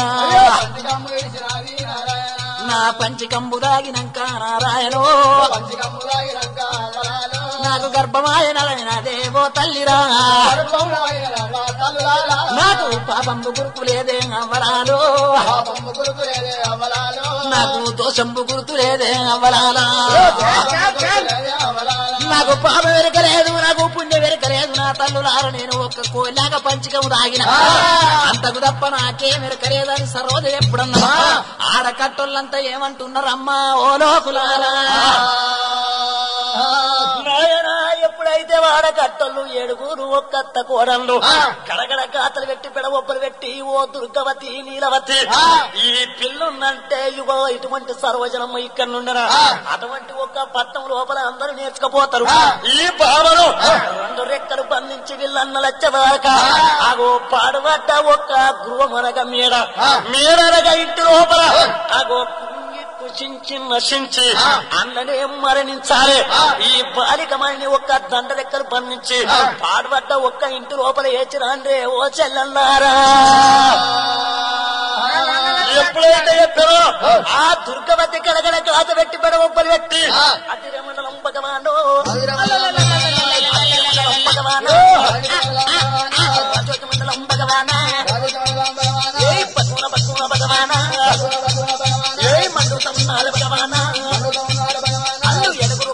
B: నా పంచికంబు దాగినాక నారాయణో నాకు గర్భమాయన దేవో తల్లిరా నాకు పాపంబు గురుకులేదే అవలాలో నాకు దోషంబు గుర్తులేదే అవలాలా నాకు పాప వెరకలేదు నాకు పుణ్య వెరకలేదు నా తల్లులార నేను ఒక్క కోలాగా పంచకము తాగిన అంతకు తప్ప నాకే వెరకలేదని సరోజ ఎప్పుడన్నా ఆడకట్టోళ్ళంతా ఏమంటున్నారమ్మా ఓ లోకులారా
E: నాయనా ఎప్పుడైతే వాడ కట్టలు ఏడుగురు ఒక్కత్త కోడళ్ళు గడగడ గాతలు పెట్టి పెడవొప్పలు పెట్టి ఓ దుర్గవతి నీలవతి ఈ పిల్లుందంటే ఇగో ఇటువంటి సర్వజనమ్మ ఇక్కడ నుండరా అటువంటి ఒక పట్టం లోపల అందరూ నేర్చుకుపోతారు ఈ భావను రెండు రెక్కలు బంధించి వీళ్ళన్న లచ్చదాక అగో పాడుబడ్డ ఒక్క గృహమనగ మీడ మీడనగా ఇంటి లోపల అగో కుంగి కుషించి నశించి అన్ననే మరణించాలి ఈ బాలికమని ఒక్క దండ లెక్కలు బంధించి పాడుబడ్డ ఒక్క ఇంటి లోపల ఏచిరాండ్రే ఓ చెల్లన్నారా ఎప్పుడైతే చెప్పారో ఆ దుర్గవతి గడగడ గాత పెట్టి పెడవొప్పలు పెట్టి అతిరమండలం భగవాను భగవాను మండలం భగవానా ఏ పశువుల పశువుల భగవానా ఏ మండు తమ్మునాలు భగవానా అల్లు ఎడుగురు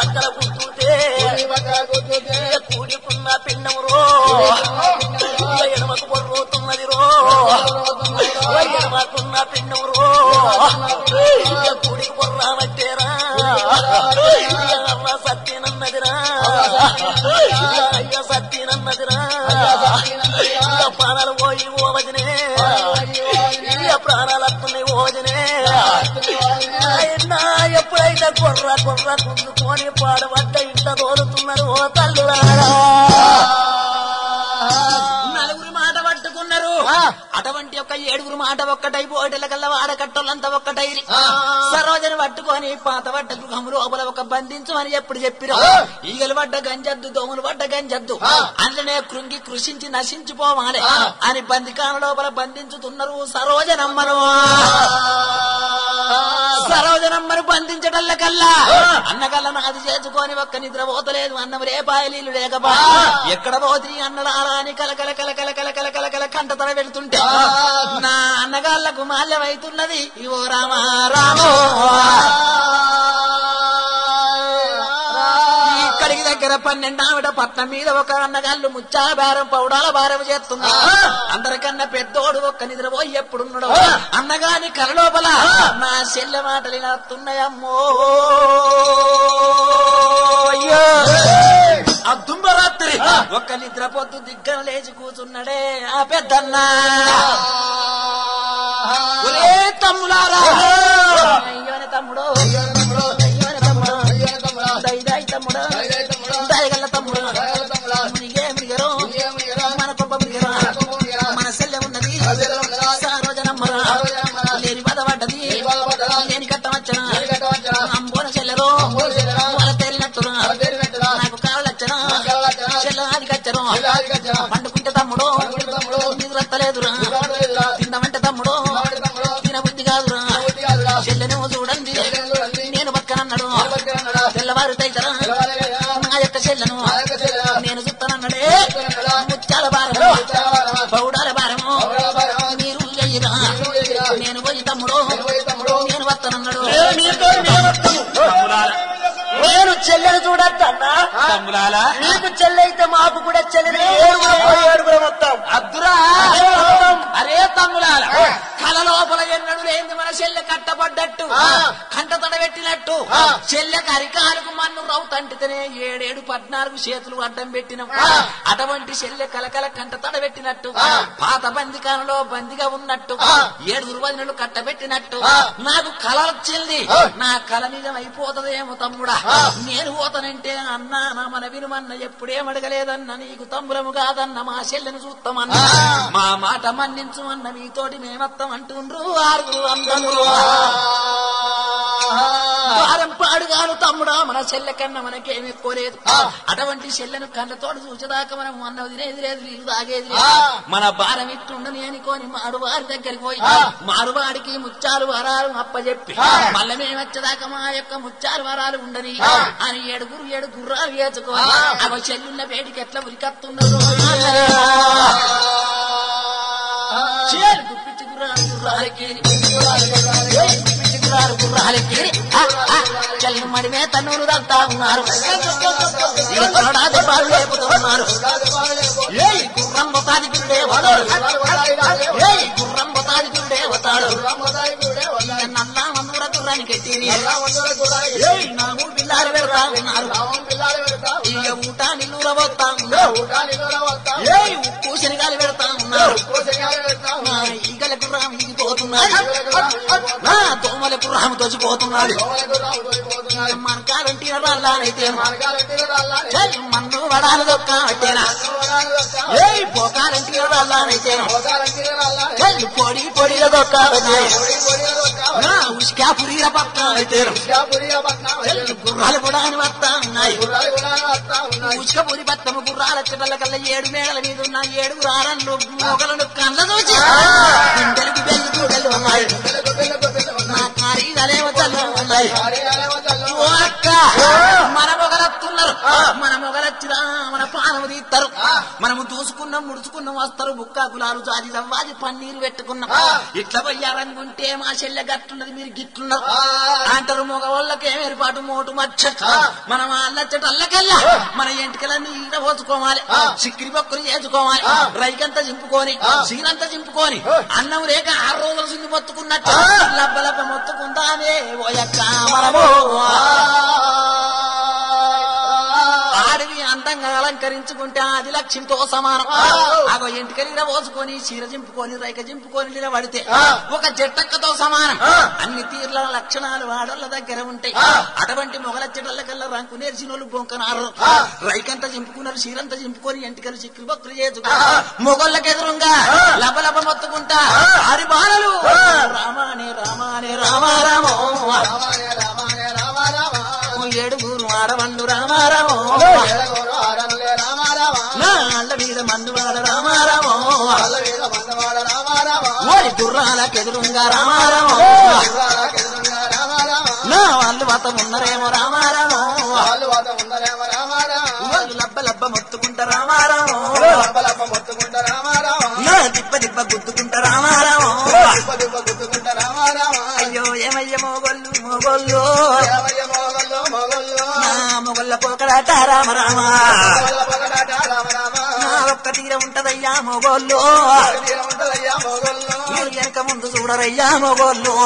E: పక్కన కూర్చుంటే కూడికున్న పిండమురో ఎడమకు పొర్రోతున్నది రో ఎడమకున్న పిండమురో కూడికి పొర్రామట్టేరా అమ్మ సత్యనన్నదిరా అయ్య సత్యనన్నదిరా ప్రాణాలు పోయి ఓవదినే ప్రాణాలు వస్తున్నాయి ఓవదినే అయినా ఎప్పుడైతే కొర్ర కొర్ర కుందుకొని పాడబడ్డ ఇంట తోలుతున్నారు ఓ తల్లులారా
B: నలుగురు మాట పట్టుకున్నారు అటువంటి ఒక ఏడుగురు మాట ఒక్కటై పోటీల కల్లా వాడకట్టోళ్ళంతా ఒక్కటైరి సరోజని పట్టుకొని పాత పడ్డ గృహము లోపల ఒక బంధించమని ఎప్పుడు చెప్పిరు ఈగలు పడ్డ గంజద్దు దోమలు పడ్డ గంజద్దు అందులోనే కృంగి కృషించి నశించిపోవాలి అని బందికాన లోపల బంధించుతున్నారు సరోజనమ్మను సరోజనమ్మను బంధించటల్ల కల్లా అన్నకల్లా నాది చేసుకొని ఒక్క నిద్ర పోతలేదు అన్నం రేపాయలీలు లేకపా ఎక్కడ పోతుంది అన్నలారా అని కలకల కలకల కలకల కలకల కంట తన వెళ్తుంటే నా అన్నగాళ్లకు మాల్యమైతున్నది ఓ రామా రామో ఇక్కడికి దగ్గర పన్నెండావిడ పట్నం మీద ఒక అన్నగాళ్ళు ముచ్చా బేరం పౌడాల భారం చేస్తున్నా అందరికన్నా పెద్దోడు ఒక్క నిద్రపోయి ఎప్పుడున్నాడు అన్నగాని కల లోపల నా చెల్లె మాటలు నడుతున్నాయమ్మో అయ్యో అద్దుంబరాత్రి ఒక్క నిద్ర పొద్దు దిగ్గన లేచి కూర్చున్నాడే ఆ పెద్దన్నా ఒరే తమ్ములారా అయ్యోనే తమ్ముడు అయ్యోనే తమ్ముడు దైదాయి తమ్ముడు దయగల్ల తమ్ముడు మునిగే మునిగరు మన కొబ్బ మునిగరు మన సెల్లె ఉన్నది సారోజనమ్మరా లేని బాధ పడ్డది లేని కట్టమచ్చన అంబోన చెల్లెరు వాళ్ళ తేలినట్టురా నాకు కావాలచ్చనా చెల్ల అది కచ్చరు పండుకుంటే తమ్ముడు నిద్రత్తలేదురా తిందామంటే తమ్ముడు తిన బుద్ధి కాదురా చెల్లెనేమో చూడండి నేను పక్కనన్నాడు తెల్లవారు తైతరా నా యొక్క చెల్లెను నేను చూస్తానన్నాడే ముత్యాల భారము పౌడాల భారము మీరు చెయ్యరా నేను పోయి తమ్ముడు నేను వస్తానన్నాడు
A: తమ్ములారా
E: నేను చెల్లెలు చూడద్దన్నా
A: తమ్ములారా
E: నీకు చెల్లైతే మాకు కూడా చెల్లెలు ఏడుగురం ఏడుగురం వస్తాం
B: అద్దురా అరే తమ్ములాల కల లోపల ఎన్నడు లేని మన చెల్లె కట్టబడ్డట్టు కంట తడబెట్టినట్టు చెల్లె కరికాలకు మన్ను రౌతంటితేనే ఏడేడు పద్నాలుగు చేతులు అడ్డం పెట్టినాం అటువంటి చెల్లె కలకల కంట తడబెట్టినట్టు పాత బందికానంలో బందిగా ఉన్నట్టు ఏడుగురు వదినలు కట్టబెట్టినట్టు నాకు కల వచ్చింది నా కల నిజం అయిపోతుందేమో తమ్ముడా నేను పోతానంటే అన్నా నా మన వినుమన్న ఎప్పుడేం అడగలేదన్న నీకు తమ్ములము కాదన్న మా చెల్లెను చూస్తామన్నా మా మాట మన్నించు అన్న మీతోటి మేమత్తం అంటుండ్రు ఆరుగురు అందరూ వారం పాడుగాను తమ్ముడా మన చెల్లె కన్నా మనకేం ఎక్కువ లేదు అటువంటి చెల్లెను కళ్ళతోడు చూసేదాకా మనం అన్న తినేది లేదు నీళ్ళు తాగేది లేదు మన భారం ఇట్టుండని అనుకోని మారువారి దగ్గరికి పోయి మారువాడికి ముచ్చాలు వరాలు అప్పచెప్పి మళ్ళీ మేము వచ్చేదాకా మా యొక్క ముచ్చాలు వరాలు ఉండని అని ఏడుగురు ఏడు గుర్రాలు వేసుకొని అవ చెల్లున్న వేడికి ఎట్లా ఉరికత్తున్నారు చేలు గుప్పించి గుర్రాలు గుర్రాలకి ఏయ్, గుప్పించి గుర్రాలు గుర్రాలకి ఆ, ఆ, చెల్లు మడిమే తన్నులు తగ్గుతా ఉన్నారు ఇక తొలడా దెబ్బలు లేపుతున్నారు ఏయ్ గుర్రం బొతాది గుండే వతాడు ఏయ్ గుర్రం బొతాది గుండే వతాడు నల్లా మందుర గుర్రానికి ఎట్టిని ఏయ్ నాలుగు పిల్లాలు పెడతా ఉన్నారు ఇక ఊట నిల్లూర పోతా ఉన్నారు ఏయ్ ఉప్పు శనగాలు పెడతా ఉన్నారు నా ఈగల గుర్రం ఇగిపోతున్నాడు నా దోమల గుర్రం తోచిపోతున్నాడు మనకాలంటే రాళ్ళనైతే చెల్ మన్ను వడాలు దొక్క పెట్టేనా ఏయ్ పోకాలంటే రాళ్ళనైతే చెల్ పొడి పొడిల దొక్క నా ఉష్కా పురీల పక్క అయితే గుర్రాలు కూడా అని వస్తా ఉన్నాయి ఉష్క పురి పత్తము గుర్రాల చెట్ల కల్లా ఏడు మేడల మీద ఉన్న ఏడు రారన్లు మొగలను కళ్ళ చూచి గుండెలకు బెల్లు చూడలు ఉన్నాయి నా ఖరీదలేమో చల్ల ఉన్నాయి ఓ అక్క మన మొగలత్తున్నారు మన మొగలచ్చిరా మన పానము తీస్తారు మనము దూసుకున్నాం ముడుచుకున్నాం వస్తారు బుక్కా కులాలు జాతి జవ్వాది పన్నీరు పెట్టుకున్నాం ఇట్లా పోయారనుకుంటే మా చెల్లె గట్టున్నది మీరు గిట్లున్నారు అంటారు మగవాళ్ళకి ఏం ఏర్పాటు మోటు మచ్చ మనం అల్లచ్చట అల్లకల్లా మన ఎంటికలన్నీ ఈడ పోసుకోవాలి చిక్కిరి పక్కులు చేసుకోవాలి రైకంతా చింపుకొని సీనంతా చింపుకొని అన్నం లేక ఆరు రోజులు సింగి మొత్తుకున్నట్టు లబ్బ లబ్బ మొత్తుకుందామే ఓయక్క మనము ఆడివి అందంగా అలంకరించుకుంటే అది లక్ష్యంతో సమానం అగో ఇంటికెళ్ళి పోసుకొని చీర చింపుకొని రైక చింపుకొని నిలబడితే ఒక జట్టక్కతో సమానం అన్ని తీర్ల లక్షణాలు వాడోళ్ళ దగ్గర ఉంటాయి అటువంటి మొగలచ్చటల్ల కల్లా రంకు నేర్చిన వాళ్ళు బొంకనారు రైకంతా చింపుకున్నారు చీరంతా చింపుకొని ఎంటికలు చిక్కులు బొక్కులు చేసుకున్నారు మొగళ్ళకి ఎదురుగా లబ లబ మొత్తుకుంటా ఆరి బాలలు రామానే రామానే రామారామో
D: రామాయ రామాయ రామ రామ
B: ఏడుగురు ఆడవళ్ళు రామారామో
D: ఎడగోరు ఆడనులే రామ రామ
B: నా అళ్ళ మీద మన్నువాడ రామారామో
D: వాళ్ళ మీద మందవాడ రామ రామ
B: ఓరి గుర్రాలకెదురుగా రామారామో
D: ఎదురుగా రామ రామ
B: నా వాళ్ళు వత ఉన్నరేమో రామారామో
D: వాళ్ళు వాత ఉందరేమ రామ రామ
B: వాళ్ళు లబ్బ లబ్బ మొత్తుకుంటా రామారామో
D: లబ్బ లబ్బ మొత్తుకుంట రామ రామ
B: నా దిబ్బ దిబ్బ గుద్దుకుంటా రామారామో
D: దిబ్బ దిబ్బ గుద్దుకుంట రామ రామ
B: అయ్యో ఏమయ్య మొగళ్ళు మొగళ్ళు
D: దేవయ్య మొగల్లో మొగల్లో
B: నా మొగళ్ళ పోకడాట రామరామ
D: వాళ్ళ పగడాట రామ రామ
B: నా ఒక్క తీర ఉంటదయ్యా మొగోళ్ళు
D: తీర ఉంటదయ్యా మొగల్లో
B: మీరు వెనక ముందు చూడరయ్యా మొగోళ్ళు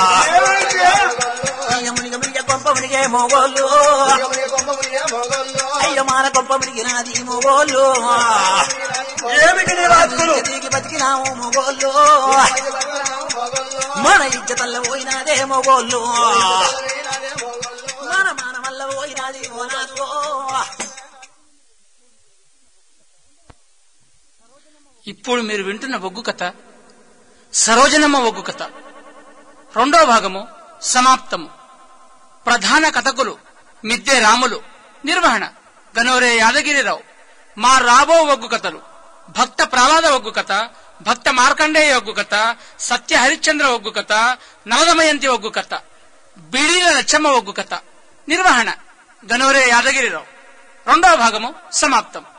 B: అయ్య మునిగ మునిగ గొప్ప మునిగే మొగోళ్ళు
D: మునిగ కొమ్మ మునిగ మొగల్లో
B: అయ్య మాన గొప్ప మునిగినాది మొగోళ్ళు
C: ఏమిటి నీ వాక్కులు
B: దిగి బతికినాము మొగోళ్ళు
D: మొగల్లో
B: మన ఇజ్జతల్ల పోయినాదే మొగోళ్ళు
D: వీణాదే మొగల్లో
B: మన మాన వల్ల పోయినాది ఓనాదో
F: ఇప్పుడు మీరు వింటున్న ఒగ్గు కథ సరోజనమ్మ ఒగ్గు కథ రెండో భాగము సమాప్తము ప్రధాన కథకులు మిద్దె రాములు నిర్వహణ గనోరే యాదగిరిరావు మా రాబో ఒగ్గు కథలు భక్త ప్రహ్లాద ఒగ్గు కథ భక్త మార్కండేయ ఒగ్గు కథ సత్య హరిశ్చంద్ర ఒగ్గు కథ నవదమయంతి ఒగ్గు కథ బిడీల లచ్చమ్మ ఒగ్గు కథ నిర్వహణ గనోరే యాదగిరిరావు రెండవ భాగము సమాప్తం